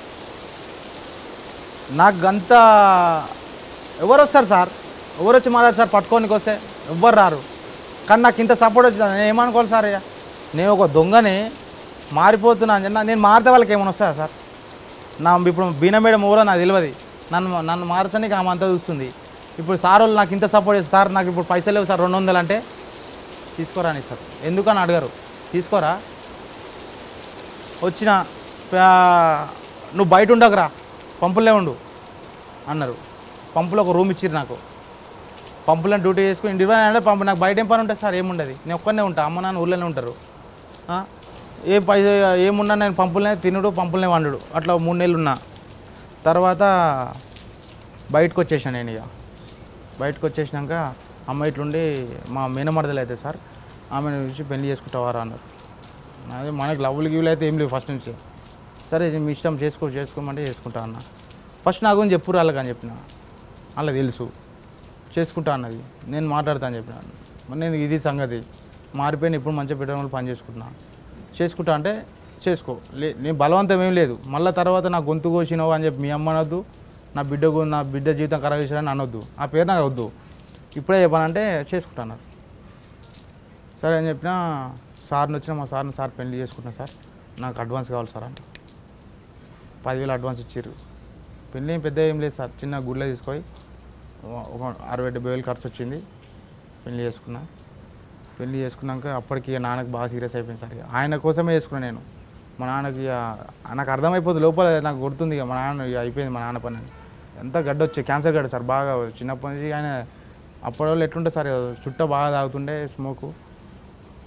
నాకు గంత ఎవరు వస్తారు సార్ ఎవరు వచ్చి మాట్లాడు సార్ పట్టుకోనికి వస్తే ఎవ్వరు రారు కానీ నాకు ఇంత సపోర్ట్ వచ్చింది నేను ఏమనుకోవాలి సార్ ఇక నేను ఒక దొంగని మారిపోతున్నా అని చెప్పి నేను మారితే వాళ్ళకి ఏమైనా వస్తాయా సార్ నా ఇప్పుడు బీన మేడం ఎవరో నాకు తెలియదు నన్ను నన్ను మార్చడానికి ఆమె అంతా చూస్తుంది ఇప్పుడు సార్ వాళ్ళు నాకు ఇంత సపోర్ట్ చేస్తారు సార్ నాకు ఇప్పుడు పైసలు లేవు సార్ రెండు వందలు అంటే తీసుకోరా అని సార్ ఎందుకని అడగరు తీసుకోరా వచ్చిన పా- నువ్వు బయట ఉండకురా పంపులే ఉండు అన్నారు పంపులో ఒక రూమ్ ఇచ్చిర్రు నాకు పంపులో డ్యూటీ చేసుకుని ఇంటి అంటే పంపు నాకు బయట ఏం పని ఉంటుంది సార్ ఏముండదు నేను ఒక్కనే ఉంటా అమ్మ నాన్న ఊళ్ళోనే ఉంటారు ఆ? ఏ పై ఏమున్నా నేను పంపులనే తినుడు పంపులనే వండుడు అట్లా మూడు నెలలు ఉన్నా తర్వాత బయటకు వచ్చేసాను నేను ఇక బయటకు వచ్చేసినాక అమ్మ ఇట్లుండి మా మేనమరదలు అయితే సార్ ఆమెను చూసి పెళ్లి చేసుకుంటావారా అన్నారు అదే మనకి లవ్లు గివ్లు అయితే ఏం లేవు ఫస్ట్ నుంచి సరే ఇది మీ ఇష్టం చేసుకో చేసుకోమంటే చేసుకుంటా అన్న ఫస్ట్ నా గురించి చెప్పురు వాళ్ళకి అని చెప్పిన వాళ్ళకి తెలుసు చేసుకుంటా అన్నది నేను మాట్లాడతా అని చెప్పిన మరి నేను ఇది సంగతి మారిపోయిన ఇప్పుడు మంచిగా పెట్టడం వల్ల పని చేసుకుంటున్నా చేసుకుంటా అంటే చేసుకో లే నేను బలవంతం ఏం లేదు మళ్ళీ తర్వాత నా గొంతు కోసినావు అని చెప్పి మీ అమ్మ అనొద్దు నా బిడ్డ గు- నా బిడ్డ జీవితం ఖరాబ్ చేశాడని అనొద్దు ఆ పేరు నాకు వద్దు ఇప్పుడే చెప్పానంటే చేసుకుంటా అన్నారు సరే అని చెప్పిన సార్ని వచ్చిన మా సార్ని సార్ పెళ్లి చేసుకుంటున్నా సార్ నాకు అడ్వాన్స్ కావాలి సార్ అంటే పదివేలు అడ్వాన్స్ ఇచ్చారు పెళ్ళి ఏం పెద్ద ఏం లేదు సార్ చిన్న గుడిలో తీసుకొని ఒక అరవై డెబ్బై వేలు ఖర్చు వచ్చింది పెళ్లి చేసుకున్నా పెళ్లి చేసుకున్నాక అప్పటికి ఇక నాన్నకి బాగా సీరియస్ అయిపోయింది సార్ ఇక ఆయన కోసమే చేసుకున్నా నేను మా నాన్నకి ఇక నాకు అర్థమైపోతుంది లోపల నాకు గుర్తుంది ఇక మా నాన్న ఇక అయిపోయింది మా నాన్న పని ఎంత గడ్డ వచ్చే క్యాన్సర్ గడ్డ సార్ బాగా చిన్నప్పటి నుంచి ఆయన అప్పటి వాళ్ళు ఎట్లుంటే సార్ చుట్ట బాగా తాగుతుండే స్మోకు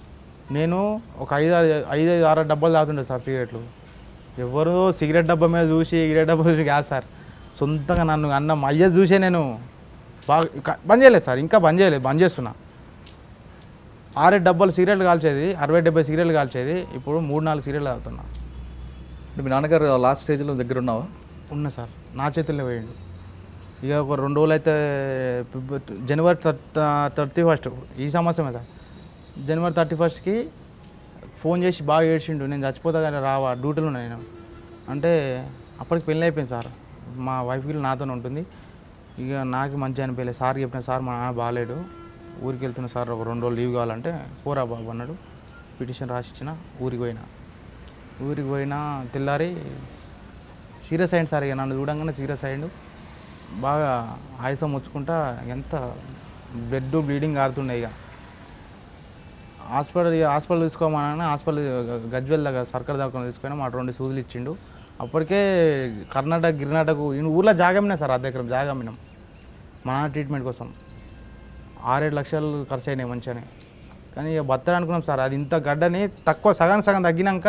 నేను ఒక ఐదు ఐదు ఐదు ఆరు డబ్బాలు తాగుతుండే సార్ సిగరెట్లు ఎవరో సిగరెట్ డబ్బా మీద చూసి సిగరెట్ డబ్బా చూసి కాదు సార్ సొంతంగా నన్ను అన్న అయ్య చూసే నేను బాగా ఇంకా బంద్ చేయలేదు సార్ ఇంకా బంద్ చేయలేదు బంద్ చేస్తున్నా ఆరేడు డబ్బాలు సిగరెట్లు కాల్చేది అరవై డెబ్బై సిగరెట్లు కాల్చేది ఇప్పుడు మూడు నాలుగు సిగరెట్లు తాగుతున్నా అంటే మీ నాన్నగారు లాస్ట్ స్టేజ్లో దగ్గర ఉన్నావా ఉన్నా సార్ నా చేతుల్లో వేయండు ఇక ఒక రెండు రోజులు అయితే ఫిబ్- జనవరి థర్టీ ఫస్ట్ ఈ సంవత్సరమే సార్ జనవరి థర్టీ ఫస్ట్కి ఫోన్ చేసి బాగా ఏడ్చిండు నేను చచ్చిపోతా కానీ రావా డ్యూటీలో ఉన్నా నేను అంటే అప్పటికి పెళ్ళి అయిపోయింది సార్ మా వైఫ్ వీళ్ళు నాతోనే ఉంటుంది ఇక నాకు మంచి అనిపించలేదు సార్ చెప్పిన సార్ మా నాన్న బాగాలేడు ఊరికి వెళ్తున్న సార్ ఒక రెండు రోజులు లీవ్ కావాలంటే పోరా బాబు అన్నాడు పిటిషన్ రాసిచ్చిన ఊరికి పోయినా ఊరికి పోయినా తెల్లారి సీరియస్ అయ్యింది సార్ ఇక నన్ను చూడంగానే సీరియస్ అయ్యిండు బాగా ఆయుసం వచ్చుకుంటా ఎంత బ్లడ్ బ్లీడింగ్ ఆరుతుండే ఇక హాస్పిటల్ ఇక హాస్పిటల్ తీసుకోమని హాస్పిటల్ గజ్వెల్ దగ్గర సర్కార్ దగ్గర తీసుకుని మా రెండు సూదులు ఇచ్చిండు అప్పటికే కర్ణాటక గిరినాటకు ఈ ఊర్లో జాగమ్మినా సార్ అద్దె ఎకరం జాగమ్మినాం మా నాన్న ట్రీట్మెంట్ కోసం ఆరేడు లక్షలు ఖర్చు అయినాయి మంచిగానే కానీ ఇక బత్తడు అనుకున్నాం సార్ అది ఇంత గడ్డని తక్కువ సగం సగం తగ్గినాక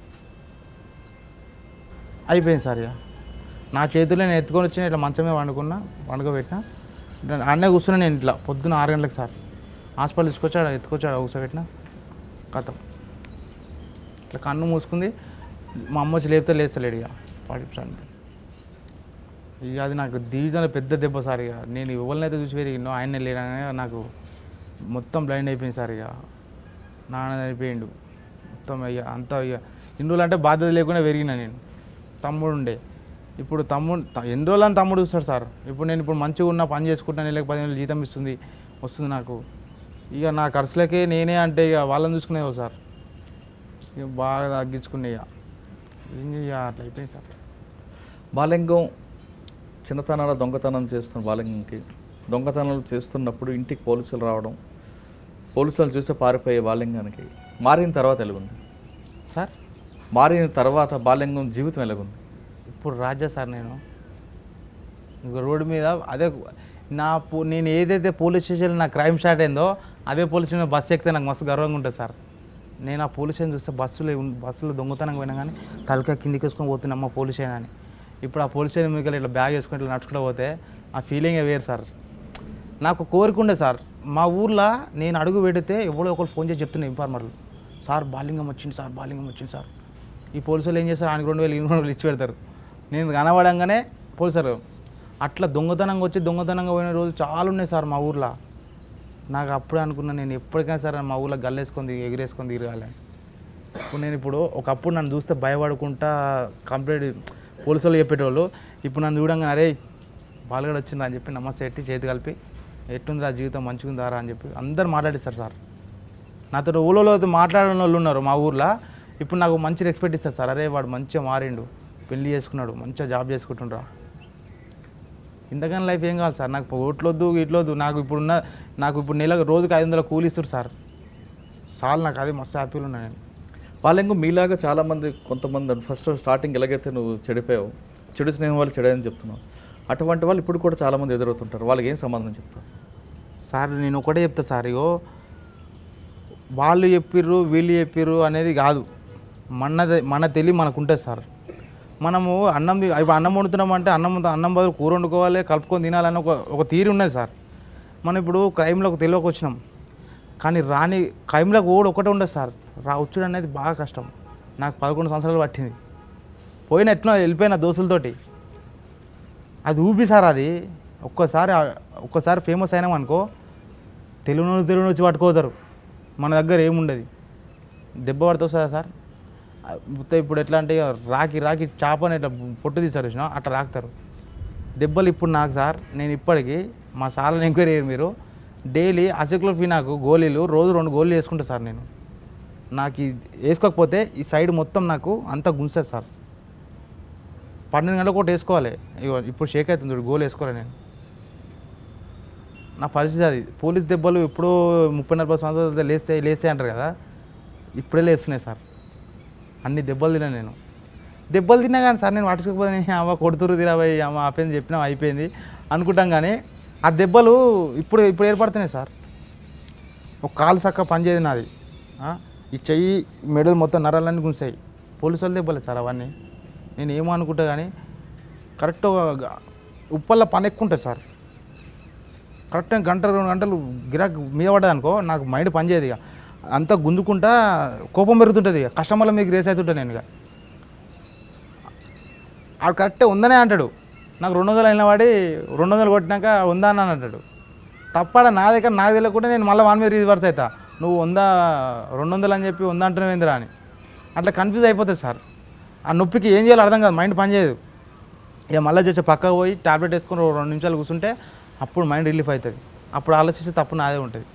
అయిపోయింది సార్ ఇక నా చేతుల్లో నేను ఎత్తుకొని వచ్చి ఇట్లా మంచమే వండుకున్నా వండుకోబెట్టిన ఇట్లా ఆడనే కూర్చున్నా నేను ఇట్లా పొద్దున్న ఆరు గంటలకు సార్ హాస్పిటల్ తీసుకొచ్చాడు ఎత్తుకొచ్చాడు కూర్చోబెట్టిన కథం ఇట్లా కన్ను మూసుకుంది మా అమ్మ వచ్చి లేపితే లేస్తలేడు ఇక పడిపోయాను ఇక అది నాకు జీవితంలో పెద్ద దెబ్బ సార్ ఇక నేను ఎవరినైతే చూసి పెరిగినో ఆయన లేడనే నాకు మొత్తం బ్లైండ్ అయిపోయింది సార్ ఇక నాన్న అయిపోయిండు మొత్తం ఇక అంతా ఇక ఇన్ని రోజులు అంటే బాధ్యత లేకుండా పెరిగిన నేను తమ్ముడు ఉండే ఇప్పుడు తమ్ముడు త- ఎన్ని రోజులు అని తమ్ముడు చూస్తాడు సార్ ఇప్పుడు నేను ఇప్పుడు మంచిగా ఉన్న పని చేసుకుంటాను నెలకు పదిహేను వేలు జీతం ఇస్తుంది వస్తుంది నాకు ఇక నా ఖర్చులకే నేనే అంటే ఇక వాళ్ళని చూసుకునేది సార్ ఇక బాగా తగ్గించుకునే ఇక ఏం చేయ అట్లా అయిపోయింది సార్ బాలింగం చిన్నతనాల దొంగతనం చేస్తున్న బాలింగంకి దొంగతనాలు చేస్తున్నప్పుడు ఇంటికి పోలీసులు రావడం పోలీసులు చూస్తే పారిపోయే బాలింగానికి మారిన తర్వాత ఎలాగుంది సార్ మారిన తర్వాత బాలింగం జీవితం ఎలాగుంది ఇప్పుడు రాజా సార్ నేను ఇంకో రోడ్డు మీద అదే నా పో నేను ఏదైతే పోలీస్ స్టేషన్లో నా క్రైమ్ స్టార్ట్ అయిందో అదే పోలీస్ స్టేషన్ బస్సు ఎక్కితే నాకు మస్తు గర్వంగా ఉంటుంది సార్ నేను ఆ పోలీస్ స్టేషన్ చూస్తే బస్సులో ఉన్- బస్సులో దొంగతనంగా పోయినా కానీ తలకాయ కిందికి వేసుకొని పోతున్నామ్మా పోలీస్ స్టేషన్ అని ఇప్పుడు ఆ పోలీస్ స్టేషన్ మీకు ఇట్లా బ్యాగ్ వేసుకొని ఇట్లా నడుచుకుంటూ పోతే ఆ ఫీలింగే వేరు సార్ నాకు కోరిక ఉండే సార్ మా ఊర్లో నేను అడుగు పెడితే ఎవడో ఒకరు ఫోన్ చేసి చెప్తున్నా ఇన్ఫార్మర్లు సార్ బాలింగం వచ్చింది సార్ బాలింగం వచ్చింది సార్ ఈ పోలీసులు ఏం చేస్తారు ఆయనకి రెండు వేలు ఈయనకి రెండు వేలు ఇచ్చి పెడతారు నేను కనబడంగానే పోలీసారు అట్లా దొంగతనంగా వచ్చి దొంగతనంగా పోయిన రోజులు చాలా ఉన్నాయి సార్ మా ఊర్లో నాకు అప్పుడే అనుకున్నా నేను ఎప్పటికైనా సరే మా ఊర్లో గల్లేసుకొని దిగి- ఎగిరేసుకొని తిరగాలని ఇప్పుడు నేను ఇప్పుడు ఒకప్పుడు నన్ను చూస్తే భయపడుకుంటా కంప్లీట్ పోలీసు వాళ్ళు చెప్పేటోళ్ళు ఇప్పుడు నన్ను చూడంగా అరే బాలుగడ వచ్చిందా అని చెప్పి నమస్తే ఎట్టి చేతి కలిపి ఎట్టుందిరా జీవితం మంచిగా ఉందారా అని చెప్పి అందరు మాట్లాడిస్తారు సార్ నాతో ఊళ్ళో మాట్లాడిన వాళ్ళు ఉన్నారు మా ఊర్లో ఇప్పుడు నాకు మంచి రెస్పెక్ట్ ఇస్తారు సార్ అరే వాడు మంచిగా మారిండు పెళ్లి చేసుకున్నాడు మంచిగా జాబ్ చేసుకుంటుండ్రా ఇంతకన్నా లైఫ్ ఏం కావాలి సార్ నాకు ఓట్లొద్దు ఇట్లొద్దు నాకు ఇప్పుడున్న నాకు ఇప్పుడు నెల రోజుకి ఐదు వందల కూలి ఇస్తారు సార్ సార్ నాకు అదే మస్తు హ్యాపీగా ఉన్నా నేను బాలింగం మీలాగా చాలామంది కొంతమంది ఫస్ట్ స్టార్టింగ్ ఎలాగైతే నువ్వు చెడిపోయావు చెడు స్నేహం వాళ్ళు చెడని చెప్తున్నావు అటువంటి వాళ్ళు ఇప్పుడు కూడా చాలామంది ఎదురవుతుంటారు వాళ్ళకి ఏం సమాధానం చెప్తారు సార్ నేను ఒకటే చెప్తా సార్ ఇగో వాళ్ళు చెప్పిర్రు వీళ్ళు చెప్పిర్రు అనేది కాదు మనది మన తెలివి మనకు ఉంటుంది సార్ మనము అన్నం తి- ఇప్పుడు అన్నం వండుతున్నాం అంటే అన్నం అన్నం బదులు కూర వండుకోవాలి కలుపుకొని తినాలని ఒక ఒక తీరు ఉన్నది సార్ మనం ఇప్పుడు క్రైమ్లోకి తెలియక వచ్చినాం కానీ రాని క్రైమ్లోకి ఓడి ఒకటే ఉండదు సార్ రా వచ్చుడు అనేది బాగా కష్టం నాకు పదకొండు సంవత్సరాలు పట్టింది పోయిన ఎట్లా వెళ్ళిపోయిన దోస్తులతోటి అది ఊపి సార్ అది ఒక్కసారి ఒక్కసారి ఫేమస్ అయినాం అనుకో తెలుగు నుంచి తెలుగు వచ్చి పట్టుకోతారు మన దగ్గర ఏముండదు దెబ్బ పడుతుంది సార్ సార్ ఆ, మొత్తం ఇప్పుడు ఎట్లా అంటే ఇక రాకి రాకి చేపని ఇట్లా పొట్టు తీస్తారు చూసినా అట్లా రాకుతారు దెబ్బలు ఇప్పుడు నాకు సార్ నేను ఇప్పటికీ మా సార్లను ఎంక్వైరీ అయ్యారు మీరు డైలీ అసిక్లోఫినాకు గోళీలు రోజు రెండు గోళీలు వేసుకుంటా సార్ నేను నాకు ఇది వేసుకోకపోతే ఈ సైడ్ మొత్తం నాకు అంతా గుంజుతుంది సార్ పన్నెండు గంటలకు ఒకటి వేసుకోవాలి ఇగో ఇప్పుడు షేక్ అవుతుంది చూడు గోల్ వేసుకోవాలి నేను నా పరిస్థితి అది పోలీస్ దెబ్బలు ఎప్పుడో ముప్పై నలభై సంవత్సరాలు లేస్తే లేస్తే అంటారు కదా ఇప్పుడే లేస్తున్నాయి సార్ అన్ని దెబ్బలు తిన్నా నేను దెబ్బలు తిన్నా కానీ సార్ నేను పట్టుకోకపోతే నేను అమ్మ కొడుతురు తిరాబాయి అమ్మ ఆపేంది చెప్పినా అయిపోయింది అనుకుంటాం కానీ ఆ దెబ్బలు ఇప్పుడు ఇప్పుడు ఏర్పడుతున్నాయి సార్ ఒక కాలు చక్క పనిచేయదు నాది ఆ? ఈ చెయ్యి మెడలు మొత్తం నరాలన్నీ గుంసాయి పోలీసు వాళ్ళు దెబ్బలే సార్ అవన్నీ నేను ఏమో అనుకుంటా కానీ కరెక్ట్ ఉప్పల్ల పని ఎక్కువ ఉంటుంది సార్ కరెక్ట్ గంట రెండు గంటలు గిరాక్ మీద పడ్డది అనుకో నాకు మైండ్ పనిచేయదు ఇక అంతా గుంజుకుంటా కోపం పెరుగుతుంటుంది ఇక కస్టమర్ల మీకు రేస్ అవుతుంటా నేను ఇక ఆడు కరెక్టే ఉందనే అంటాడు నాకు రెండు వందలు అయిన వాడి రెండు వందలు కొట్టినాక ఉందా అని అంటాడు తప్పడ నా దగ్గర నాకు తెలియకుండా నేను మళ్ళీ వాని మీద రివర్స్ అవుతా నువ్వు ఉందా రెండు వందలు అని చెప్పి ఉందా అంటున్నావు ఏందిరా అని అట్లా కన్ఫ్యూజ్ అయిపోతుంది సార్ ఆ నొప్పికి ఏం చేయాలో అర్థం కాదు మైండ్ పనిచేయదు ఇక మళ్ళీ చేసే పక్కకు పోయి టాబ్లెట్ వేసుకొని ఓ రెండు నిమిషాలు కూర్చుంటే అప్పుడు మైండ్ రిలీఫ్ అవుతుంది అప్పుడు ఆలోచిస్తే తప్పు నాదే ఉంటుంది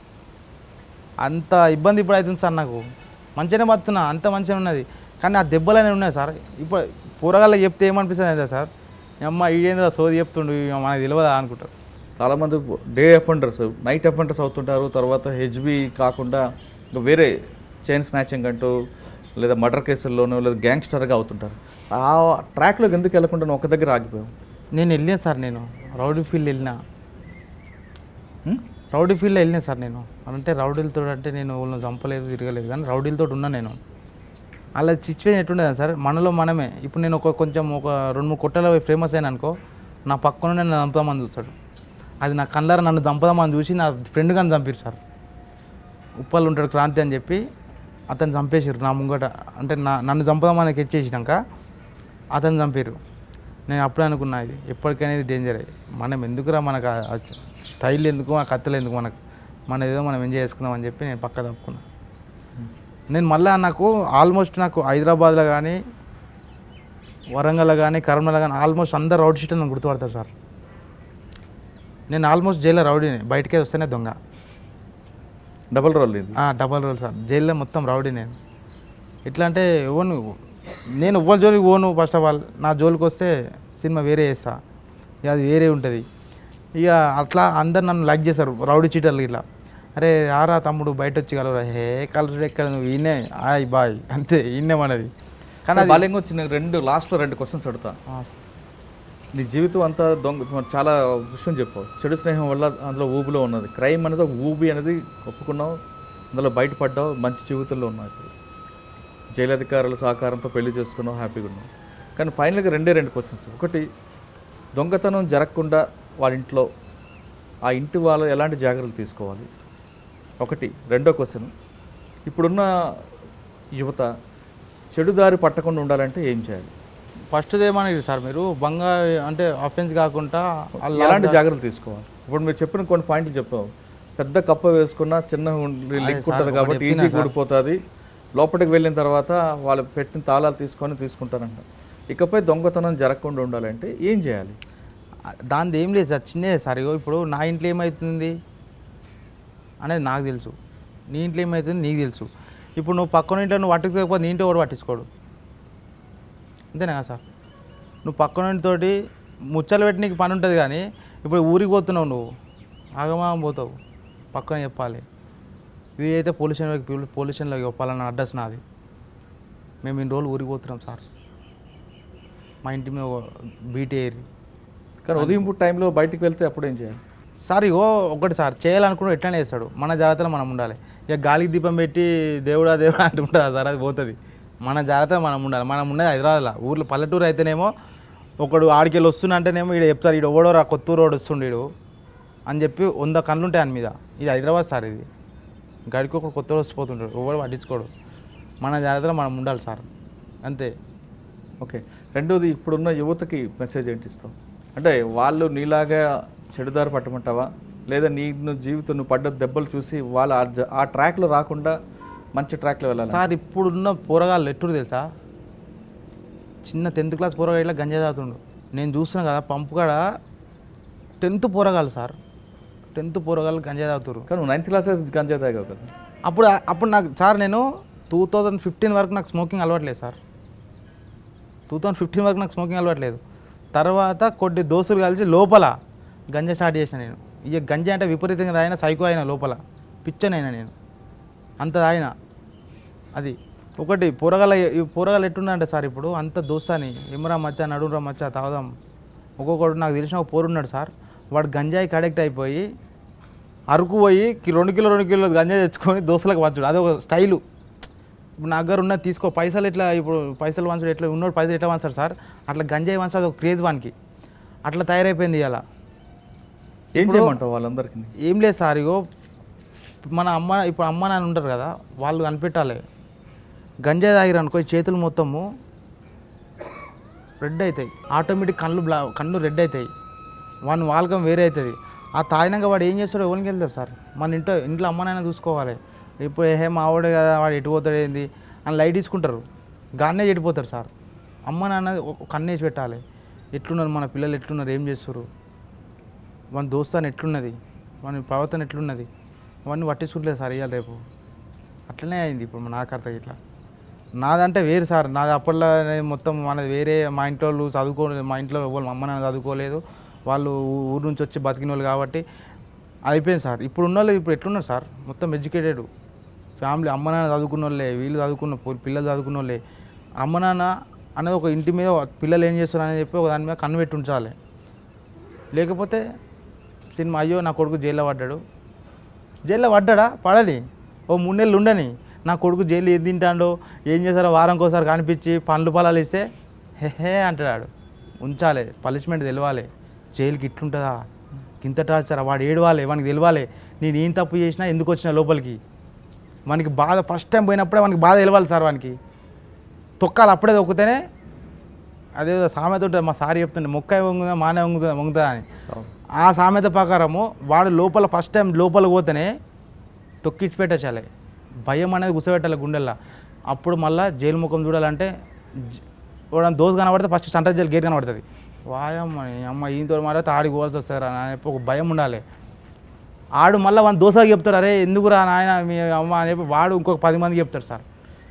అంత ఇబ్బంది ఇప్పుడు అవుతుంది సార్ నాకు మంచిగానే బతున్నా అంత మంచిగా ఉన్నది కానీ ఆ దెబ్బలు అనేవి ఉన్నాయి సార్ ఇప్పుడు పూరగాళ్ళకి చెప్తే ఏమనిపిస్తుంది అయితే సార్ ఈ అమ్మ ఈడేందా సోది చెప్తుండు ఇక మనకు తెలియదా అనుకుంటారు చాలామంది డే అఫెండర్స్ నైట్ అఫెండర్స్ అవుతుంటారు తర్వాత హెచ్బి కాకుండా ఇంకా వేరే చైన్ స్నాచింగ్ అంటూ లేదా మర్డర్ కేసుల్లోనూ లేదా గ్యాంగ్స్టర్గా అవుతుంటారు ఆ ట్రాక్లోకి ఎందుకు వెళ్ళకుండా నువ్వు ఒక దగ్గర ఆగిపోయావు నేను వెళ్ళినా సార్ నేను రౌడీ ఫీల్డ్ వెళ్ళినా హ్మ్? రౌడీ ఫీల్డ్లో వెళ్ళినా సార్ నేను అంటే రౌడీలతో అంటే నేను వాళ్ళని చంపలేదు తిరగలేదు కానీ రౌడీలతో ఉన్నా నేను అలా సిచ్యువేషన్ ఎట్టుండేది సార్ మనలో మనమే ఇప్పుడు నేను ఒక కొంచెం ఒక రెండు మూడు కొట్టలో ఫేమస్ అయినా అనుకో నా పక్కన నన్ను చంపుదామని చూస్తాడు అది నా కళ్ళారా నన్ను చంపుదామని చూసి నా ఫ్రెండ్ కానీ చంపారు సార్ ఉప్పల్ ఉంటాడు క్రాంతి అని చెప్పి అతను చంపేసారు నా ముంగట అంటే నా నన్ను చంపుదామని ఎచ్చేసినాక అతను చంపారు నేను అప్పుడే అనుకున్నా ఇది ఎప్పటికైనా ఇది డేంజరే మనం ఎందుకురా మనకు ఆ- ఆ స్టైల్ ఎందుకు ఆ కత్తెలు ఎందుకు మనకు మన ఏదో మనం ఎంజాయ్ చేసుకుందాం అని చెప్పి నేను పక్క తప్పుకున్నా నేను మళ్ళీ నాకు ఆల్మోస్ట్ నాకు హైదరాబాద్లో కానీ వరంగల్లో కానీ కరీంనగర్లో కానీ ఆల్మోస్ట్ అందరు రౌడీ షీట్ నన్ను గుర్తుపడతారు సార్ నేను ఆల్మోస్ట్ జైల్లో రౌడీని బయటకే వస్తేనే దొంగ డబుల్ రోల్ ఇది ఆ, డబల్ రోల్ సార్ జైల్లో మొత్తం రౌడీ నేను ఎట్లా అంటే ఓను నేను ఎవ్వరి జోలికి ఓను ఫస్ట్ ఆఫ్ ఆల్ నా జోలికి వస్తే సినిమా వేరే చేస్తా ఇక అది వేరే ఉంటుంది ఇక అట్లా అందరు నన్ను లైక్ చేశారు రౌడీ చీటర్లు ఇట్లా అరే రారా తమ్ముడు బయట వచ్చి కలవరా హే కలర్ ఎక్కడ నువ్వు ఈయనే హాయ్ బాయ్ అంతే ఈయనే మనది కానీ అది బాల్యంగా వచ్చిన రెండు లాస్ట్లో రెండు క్వశ్చన్స్ అడుగుతా ఆ, నీ జీవితం అంతా దొంగ మరి చాలా విషయం చెప్పావు చెడు స్నేహం వల్ల అందులో ఊబిలో ఉన్నది క్రైమ్ అనేది ఒక ఊబి అనేది ఒప్పుకున్నావు అందులో బయటపడ్డావు మంచి జీవితంలో ఉన్నావు ఇప్పుడు జైలు అధికారుల సహకారంతో పెళ్లి చేసుకున్నావు హ్యాపీగా ఉన్నావు కానీ ఫైనల్గా రెండే రెండు క్వశ్చన్స్ ఒకటి దొంగతనం జరగకుండా వాళ్ళ ఇంట్లో ఆ ఇంటి వాళ్ళు ఎలాంటి జాగ్రత్తలు తీసుకోవాలి ఒకటి రెండో క్వశ్చన్ ఇప్పుడున్న యువత చెడుదారి పట్టకుండా ఉండాలంటే ఏం చేయాలి ఫస్ట్ ఏమని సార్ మీరు బంగా అంటే ఆఫెన్స్ కాకుండా ఆ ఎలాంటి జాగ్రత్తలు తీసుకోవాలి ఇప్పుడు మీరు చెప్పిన కొన్ని పాయింట్లు చెప్పావు పెద్ద కప్ప వేసుకున్న చిన్న లింక్ సార్, ఉంటుంది ఒకటి కాబట్టి చెప్తున్నా ఈజీ కూడిపోతుంది లోపలికి వెళ్ళిన తర్వాత వాళ్ళు పెట్టిన తాళాలు తీసుకొని తీసుకుంటారంట ఇకపై దొంగతనం జరగకుండా ఉండాలంటే ఏం చేయాలి దానిది ఏం లేదు సార్ చిన్నదే సార్ ఇగో ఇప్పుడు నా ఇంట్లో ఏమవుతుంది అనేది నాకు తెలుసు నీ ఇంట్లో ఏమవుతుంది నీకు తెలుసు ఇప్పుడు నువ్వు పక్కన ఇంట్లో నువ్వు పట్టించుకోకపోతే నీ ఇంట్లో కూడా పట్టించుకోడు అంతేనా కదా సార్ నువ్వు పక్కన ఇంటితోటి ముచ్చలు పెట్టి నీకు పని ఉంటుంది కానీ ఇప్పుడు ఊరికి పోతున్నావు నువ్వు ఆగమాగం పోతావు పక్కన చెప్పాలి ఇది అయితే పోలీస్ స్టేషన్లోకి పోలీస్ స్టేషన్లోకి చెప్పాలన్న అడ్రస్ నాది మేము ఇన్ని రోజులు ఊరికి పోతున్నాం సార్ మా ఇంటి మీద బీటీ ఏరి కానీ ఉదయం పూట టైంలో బయటికి వెళ్తే అప్పుడు ఏం చేయాలి సార్ ఇగో ఒకటి సార్ చేయాలనుకుంటే ఎట్లనే చేస్తాడు మన జాగ్రత్తలో మనం ఉండాలి ఇక గాలికి దీపం పెట్టి దేవుడా దేవుడా అంటే ఉంటుంది సార్ అది పోతుంది మన జాగ్రత్తలో మనం ఉండాలి మనం ఉన్నది హైదరాబాద్లో ఊర్లో పల్లెటూరు అయితేనేమో ఒకడు ఆడికెళ్ళి వస్తున్నా అంటేనేమో ఈడ చెప్తారు ఈడు ఎవడో రా కొత్తూరు వాడు వస్తుండీడు అని చెప్పి వంద కళ్ళు ఉంటాయి ఆయన మీద ఇది హైదరాబాద్ సార్ ఇది గడికి ఒకడు కొత్త వస్తుపోతుంటాడు ఎవడు పట్టించుకోడు మన జాగ్రత్తలో మనం ఉండాలి సార్ అంతే ఓకే రెండోది ఇప్పుడున్న యువతకి మెసేజ్ ఏంటి ఇస్తావు అంటే వాళ్ళు నీలాగా చెడుదారి పట్టమంటావా లేదా నీ నువ్వు జీవితం నువ్వు పడ్డ దెబ్బలు చూసి వాళ్ళు ఆ జ- ఆ ట్రాక్లో రాకుండా మంచి ట్రాక్లో వెళ్ళాలి సార్ ఇప్పుడున్న పోరగాళ్ళు ఎట్టుడు తెలుసా చిన్న టెన్త్ క్లాస్ పోరగాడు ఇట్లా గంజా తాగుతుండు నేను చూస్తున్నా కదా పంపు కాడ టెన్త్ పోరగాళ్ళు సార్ టెన్త్ పోరగాళ్ళు గంజా తాగుతారు కానీ నువ్వు నైన్త్ క్లాస్ గంజా తాగావు కదా అప్పుడు అప్పుడు నాకు సార్ నేను టూ థౌజండ్ ఫిఫ్టీన్ వరకు నాకు స్మోకింగ్ అలవాట్లేదు సార్ టూ థౌజండ్ ఫిఫ్టీన్ వరకు నాకు స్మోకింగ్ అలవాట్లేదు తర్వాత కొద్ది దోస్తులు కలిసి లోపల గంజా స్టార్ట్ చేసిన నేను ఇక గంజా అంటే విపరీతంగా తాగిన సైకో అయినా లోపల పిచ్చనైనా నేను అంత తాగిన అది ఒకటి పూరగాల ఈ పూరగాలు ఎట్టున్నాయంటే సార్ ఇప్పుడు అంత దోస్తాని ఇమ్రా మచ్చా నడురా మచ్చా తాగుదాం ఒక్కొక్కడు నాకు తెలిసిన ఒక పోరున్నాడు సార్ వాడు గంజాయికి అడిక్ట్ అయిపోయి అరకు పోయి కి- రెండు కిలో రెండు కిలో గంజాయి తెచ్చుకొని దోస్తులకు పంచుడు అది ఒక స్టైలు ఇప్పుడు నా దగ్గర ఉన్న తీసుకో పైసలు ఎట్లా ఇప్పుడు పైసలు వంచుడు ఎట్లా ఉన్నోడు పైసలు ఎట్లా వంచారు సార్ అట్లా గంజాయి వంచాడు ఒక క్రేజ్ వానికి అట్లా తయారైపోయింది ఇవాళ ఏం చేయమంటావు వాళ్ళందరికీ ఏం లేదు సార్ ఇగో మన అమ్మ ఇప్పుడు అమ్మ నాన్న ఉంటారు కదా వాళ్ళు కనిపెట్టాలి గంజాయి తాగిరు అనుకో ఈ చేతులు మొత్తము రెడ్ అవుతాయి ఆటోమేటిక్ కళ్ళు బ్లా కళ్ళు రెడ్ అవుతాయి వాని వాల్కం వేరే అవుతుంది ఆ తాగినాక వాడు ఏం చేస్తాడో ఎవరికి వెళ్తారు సార్ మన ఇంట్లో ఇంట్లో అమ్మ నాన్న చూసుకోవాలి ఇప్పుడు ఏ మావాడే కదా వాడు ఎటు పోతాడు ఏంది అని లైట్ తీసుకుంటారు గానే చెడిపోతారు సార్ అమ్మ నాన్న ఒక కన్నేసి పెట్టాలి ఎట్లున్నారు మన పిల్లలు ఎట్లున్నారు ఏం చేస్తారు మన దోస్తాన్ ఎట్లున్నది మన ప్రవర్తన ఎట్లున్నది అవన్నీ పట్టించుకుంటలేదు సార్ ఇవాళ రేపు అట్లనే అయింది ఇప్పుడు నా కథ ఇట్లా నాదంటే వేరు సార్ నాది అప్పట్లో నేను మొత్తం మనది వేరే మా ఇంట్లో వాళ్ళు చదువుకో మా ఇంట్లో ఎవరు మా అమ్మ నాన్న చదువుకోలేదు వాళ్ళు ఊ- ఊరు నుంచి వచ్చి బతికిన వాళ్ళు కాబట్టి అయిపోయింది సార్ ఇప్పుడు ఉన్న వాళ్ళు ఇప్పుడు ఎట్లున్నారు సార్ మొత్తం ఎడ్యుకేటెడ్ ఫ్యామిలీ అమ్మ నాన్న చదువుకున్న వాళ్ళే వీళ్ళు చదువుకున్న పో- పిల్లలు చదువుకున్న వాళ్ళే అమ్మ నాన్న అనేది ఒక ఇంటి మీద పిల్లలు ఏం చేస్తారు అని చెప్పి ఒక దాని మీద కన్ను పెట్టి ఉంచాలి లేకపోతే సినిమా అయ్యో నా కొడుకు జైల్లో పడ్డాడు జైల్లో పడ్డాడా పడాలి ఓ మూడు నెలలు ఉండని నా కొడుకు జైలు ఏం తింటాడో ఏం చేస్తారో వారంకోసారి కనిపించి పండ్లు పొలాలు ఇస్తే హే హే అంటాడు ఉంచాలి పనిష్మెంట్ తెలవాలి జైలుకి ఇట్లుంటుందా ఇంత టార్చరా వాడు ఏడవాలి వానికి తెలవాలి నేను ఏం తప్పు చేసినా ఎందుకు వచ్చినా లోపలికి మనకి బాధ ఫస్ట్ టైం పోయినప్పుడే మనకి బాధ తెలవాలి సార్ వానికి తొక్కాలి అప్పుడే తొక్కితేనే అదే సామెత ఉంటుంది మా సార్ చెప్తుండే మొక్క వంగుదా మానే వంగుదా వంగుతుందా అని ఆ సామెత ప్రకారము వాడు లోపల ఫస్ట్ టైం లోపల పోతేనే తొక్కిచ్చి పెట్టచాలి భయం అనేది గుసపెట్టాలి గుండెల్లో అప్పుడు మళ్ళీ జైలు ముఖం చూడాలంటే జ- వాడు దోసు కనబడితే ఫస్ట్ సెంట్రల్ జైలు గేట్ కనబడుతుంది వాయమ్మ ఈ అమ్మ ఈయనతో మాట్లాడితే ఆడికి పోవాల్సి వస్తుంది అని చెప్పి ఒక భయం ఉండాలి ఆడు మళ్ళీ వాళ్ళ దోసాకి చెప్తారు అరే ఎందుకురా నాయన మీ అమ్మ అని చెప్పి వాడు ఇంకొక పది మందికి చెప్తాడు సార్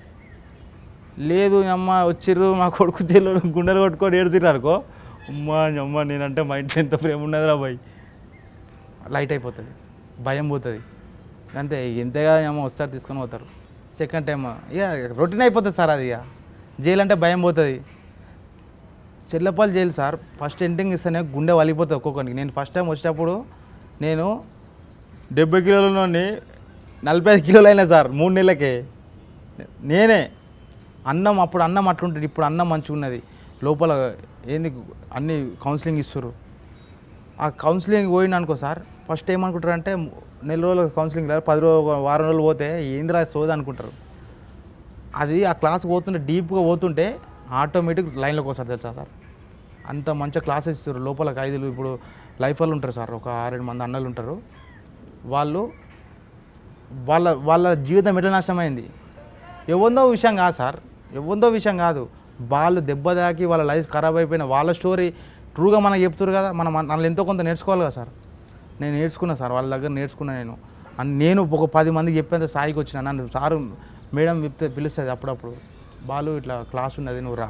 లేదు ఈ అమ్మ వచ్చిర్రు మా కొడుకు జైలు గుండెలు కొట్టుకొని ఏడుతుర్రు అనుకో అమ్మ ఈ అమ్మ నేనంటే మా ఇంట్లో ఎంత ప్రేమ ఉన్నదిరా బాయ్ లైట్ అయిపోతుంది భయం పోతుంది అంతే ఎంతగా ఏమో వస్తారు తీసుకొని పోతారు సెకండ్ టైం ఇక రొటీన్ అయిపోతుంది సార్ అది ఇక జైలు అంటే భయం పోతుంది Chellapalli jail sir first ending ఇస్తేనే గుండె వలిపోతుంది ఒక్కొక్కరికి నేను ఫస్ట్ టైం వచ్చేటప్పుడు నేను డెబ్బై కిలోల నుండి నలభై ఐదు కిలోలు అయినా సార్ మూడు నెలలకే నేనే అన్నం అప్పుడు అన్నం అట్లుంటుంది ఇప్పుడు అన్నం మంచిగా ఉన్నది లోపల ఏంది అన్ని కౌన్సిలింగ్ ఇస్తారు ఆ కౌన్సిలింగ్ పోయిన అనుకో సార్ ఫస్ట్ ఏమనుకుంటారు అంటే నెల రోజులు కౌన్సిలింగ్ లేదు పది రోజులు వారం రోజులు పోతే ఏందిరా సోది అనుకుంటారు అది ఆ క్లాస్ పోతుంటే డీప్గా పోతుంటే ఆటోమేటిక్ లైన్లోకి వస్తారు తెలుసా సార్ అంత మంచిగా క్లాసెస్ ఇస్తారు లోపల ఖైదీలు ఇప్పుడు లైఫ్ వాళ్ళు ఉంటారు సార్ ఒక ఆరేడు మంది అన్నలు ఉంటారు వాళ్ళు వాళ్ళ వాళ్ళ జీవితం ఎట్లా నష్టమైంది ఎవరిదో విషయం కాదు సార్ ఎవరిదో విషయం కాదు వాళ్ళు దెబ్బ తాకి వాళ్ళ లైఫ్ ఖరాబ్ అయిపోయిన వాళ్ళ స్టోరీ ట్రూగా మనకు చెప్తారు కదా మనం మనల్ని ఎంతో కొంత నేర్చుకోవాలి కదా సార్ నేను నేర్చుకున్నా సార్ వాళ్ళ దగ్గర నేర్చుకున్నా నేను అండ్ నేను ఒక పది మందికి చెప్పేంత స్థాయికి వచ్చిన నన్ను సారు మేడం చెప్తే పిలుస్తుంది అప్పుడప్పుడు బాలు ఇట్లా క్లాస్ ఉన్నది నువ్వు రా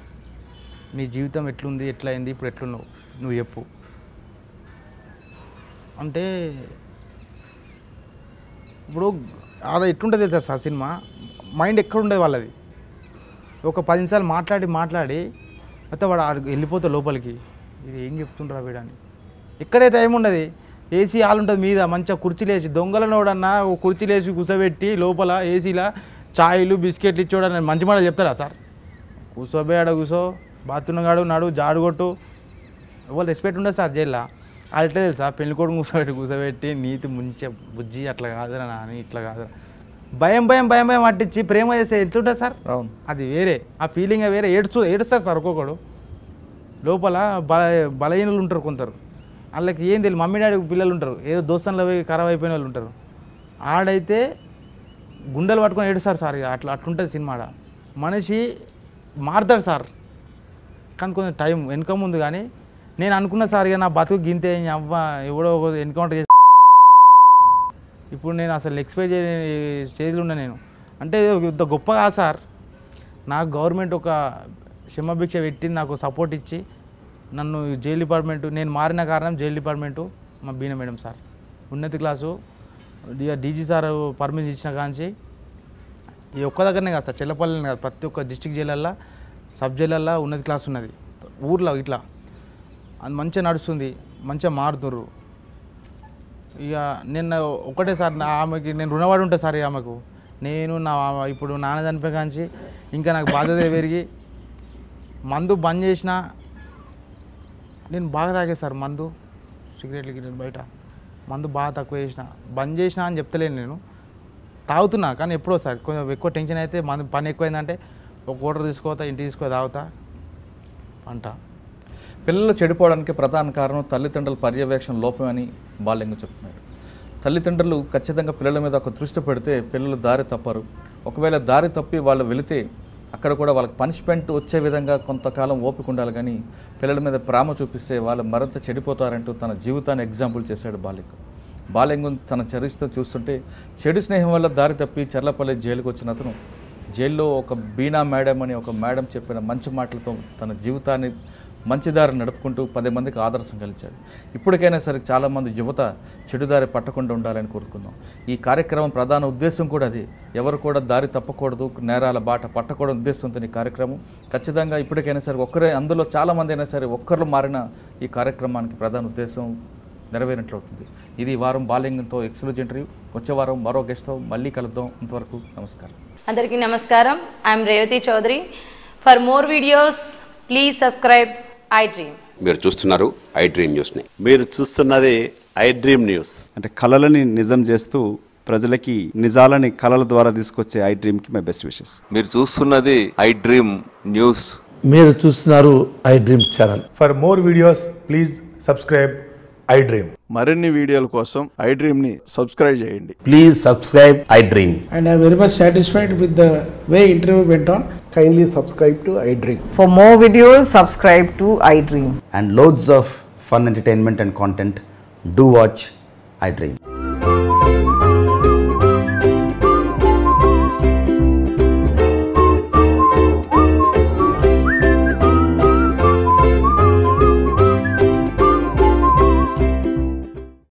నీ జీవితం ఎట్లుంది ఎట్లా అయింది ఇప్పుడు ఎట్లున్నావు నువ్వు చెప్పు అంటే ఇప్పుడు అలా ఎట్లుంటుంది తెలుసా సార్ సినిమా మైండ్ ఎక్కడ ఉండేది వాళ్ళది ఒక పది నిమిషాలు మాట్లాడి మాట్లాడి అయితే వాడు ఆడు వెళ్ళిపోతాడు లోపలికి ఇది ఏం చెప్తుండ్రా వీడని ఇక్కడే టైం ఉండదు ఏసీ హాల్ ఉంటుంది మీద మంచిగా కుర్చీలు వేసి దొంగలనోడన్నా ఒక కుర్చీలు వేసి కూర్చోబెట్టి లోపల ఏసీలో ఛాయలు బిస్కెట్లు ఇచ్చోడని మంచి మాటలు చెప్తారా సార్ కూర్చోబే ఆడ కూర్చో బాత్రూమ్ గాడు నాడు జాడు కొట్టు ఎవరు రెస్పెక్ట్ ఉండదు సార్ జైల్లో అది ఎట్లా తెలుసా పెళ్లి కొడుకు కూర్చోబెట్టి కూర్చోబెట్టి నీతి ముంచే బుజ్జి అట్లా కాదురా నాని ఇట్లా కాదురా భయం భయం భయం భయం పట్టించి ప్రేమ చేస్తే ఎట్లుంటుంది సార్ అవును అది వేరే ఆ ఫీలింగ్ వేరే ఏడుచు ఏడుస్తారు సార్ ఒక్కొక్కడు లోపల బల బలహీనులు ఉంటారు కొందరు వాళ్ళకి ఏం తెలియదు మమ్మీ డాడీ పిల్లలు ఉంటారు ఏదో దోస్తన్లో పోయి ఖరాబ్ అయిపోయిన వాళ్ళు ఉంటారు ఆడైతే గుండెలు పట్టుకొని ఏడుస్తారు సార్ ఇక అట్లా అట్లుంటుంది సినిమా ఆడ మనిషి మారుతాడు సార్ కానీ కొంచెం టైం వెనుక ముందు కానీ నేను అనుకున్న సార్ ఇక నా బతుకు గింతే ఈ అవ్వ ఎవడో ఒక ఎన్కౌంటర్ చేసి ఇప్పుడు నేను అసలు ఎక్స్పెక్ట్ చేయని స్టేజ్లో ఉన్నా నేను అంటే ఇది ఒక ఇంత గొప్ప కాదు సార్ నాకు గవర్నమెంట్ ఒక క్షమభిక్ష పెట్టి నాకు సపోర్ట్ ఇచ్చి నన్ను జైలు డిపార్ట్మెంట్ నేను మారిన కారణం జైలు డిపార్ట్మెంటు మా బీన మేడం సార్ ఉన్నతి క్లాసు డీజీ సార్ పర్మిషన్ ఇచ్చిన కాంచి ఈ ఒక్క దగ్గరనే కాదు సార్ చెల్లపల్లినే కాదు ప్రతి ఒక్క డిస్టిక్ జైలల్లో సబ్ జైలల్లో ఉన్నది క్లాస్ ఉన్నది ఊర్లో ఇట్లా అది మంచిగా నడుస్తుంది మంచిగా మారుతుర్రు ఇక నిన్న ఒకటే సార్ నా ఆమెకి నేను రుణపడి ఉంటా సార్ ఇక ఆమెకు నేను నా ఇప్పుడు నాన్న చనిపోయి కాంచి ఇంకా నాకు బాధ్యత పెరిగి మందు బంద్ చేసిన నేను బాగా తాగే సార్ మందు సిగరెట్లు గిరెట్లు బయట మందు బాగా తక్కువ చేసిన బంద్ చేసిన అని చెప్తలేను నేను తాగుతున్నా కానీ ఎప్పుడో సార్ కొంచెం ఎక్కువ టెన్షన్ అయితే మందు పని ఎక్కువైందంటే ఒక కోటర్ తీసుకోతా ఇంటికి తీసుకో తాగుతా అంట పిల్లలు చెడిపోవడానికి ప్రధాన కారణం తల్లిదండ్రుల పర్యవేక్షణ లోపమని బాల్యంగా చెప్తున్నారు తల్లిదండ్రులు ఖచ్చితంగా పిల్లల మీద ఒక దృష్టి పెడితే పిల్లలు దారి తప్పరు ఒకవేళ దారి తప్పి వాళ్ళు వెళితే అక్కడ కూడా వాళ్ళకి పనిష్మెంట్ వచ్చే విధంగా కొంతకాలం ఓపిక ఉండాలి కానీ పిల్లల మీద ప్రేమ చూపిస్తే వాళ్ళు మరింత చెడిపోతారంటూ తన జీవితాన్ని ఎగ్జాంపుల్ చేశాడు బాలిక బాల్యంగం తన చరిత్ర చూస్తుంటే చెడు స్నేహం వల్ల దారి తప్పి చర్లపల్లి జైలుకు వచ్చిన అతను జైల్లో ఒక బీనా మేడం అని ఒక మేడం చెప్పిన మంచి మాటలతో తన జీవితాన్ని మంచి దారి నడుపుకుంటూ పది మందికి ఆదర్శం కలిచాడు ఇప్పటికైనా సరే చాలామంది యువత చెడుదారి పట్టకుండా ఉండాలని కోరుకుందాం ఈ కార్యక్రమం ప్రధాన ఉద్దేశం కూడా అది ఎవరు కూడా దారి తప్పకూడదు నేరాల బాట పట్టకూడదు ఉద్దేశంతో ఈ కార్యక్రమం ఖచ్చితంగా ఇప్పటికైనా సరే ఒక్కరే అందులో చాలామంది అయినా సరే ఒక్కరు మారిన ఈ కార్యక్రమానికి ప్రధాన ఉద్దేశం నెరవేరినట్లవుతుంది ఇది ఈ వారం బాలింగంతో ఎక్స్క్లూజ్ ఇంటర్వ్యూ వచ్చే వారం మరో గెస్ట్తో మళ్ళీ కలుద్దాం ఇంతవరకు నమస్కారం అందరికీ నమస్కారం I'm Revathi Chowdary for more videos please subscribe iDream మీరు చూస్తున్నారు ఐ డ్రీమ్ న్యూస్ని మీరు చూస్తున్నది ఐ డ్రీమ్ న్యూస్ అంటే కళలని నిజం చేస్తూ ప్రజలకి నిజాలని కళల ద్వారా తీసుకొచ్చే ఐ డ్రీమ్కి మై బెస్ట్ విషెస్ మీరు చూస్తున్నది ఐ డ్రీమ్ న్యూస్ మీరు చూస్తున్నారు iDream channel For more videos, please subscribe iDream. మరిన్ని వీడియోల కోసం ఐ డ్రీమ్ని సబ్స్క్రైబ్ చేయండి please subscribe iDream and I'm very much satisfied with the way interview went on. Kindly subscribe to iDream. For more videos, subscribe to iDream. And loads of fun entertainment and content do watch I dream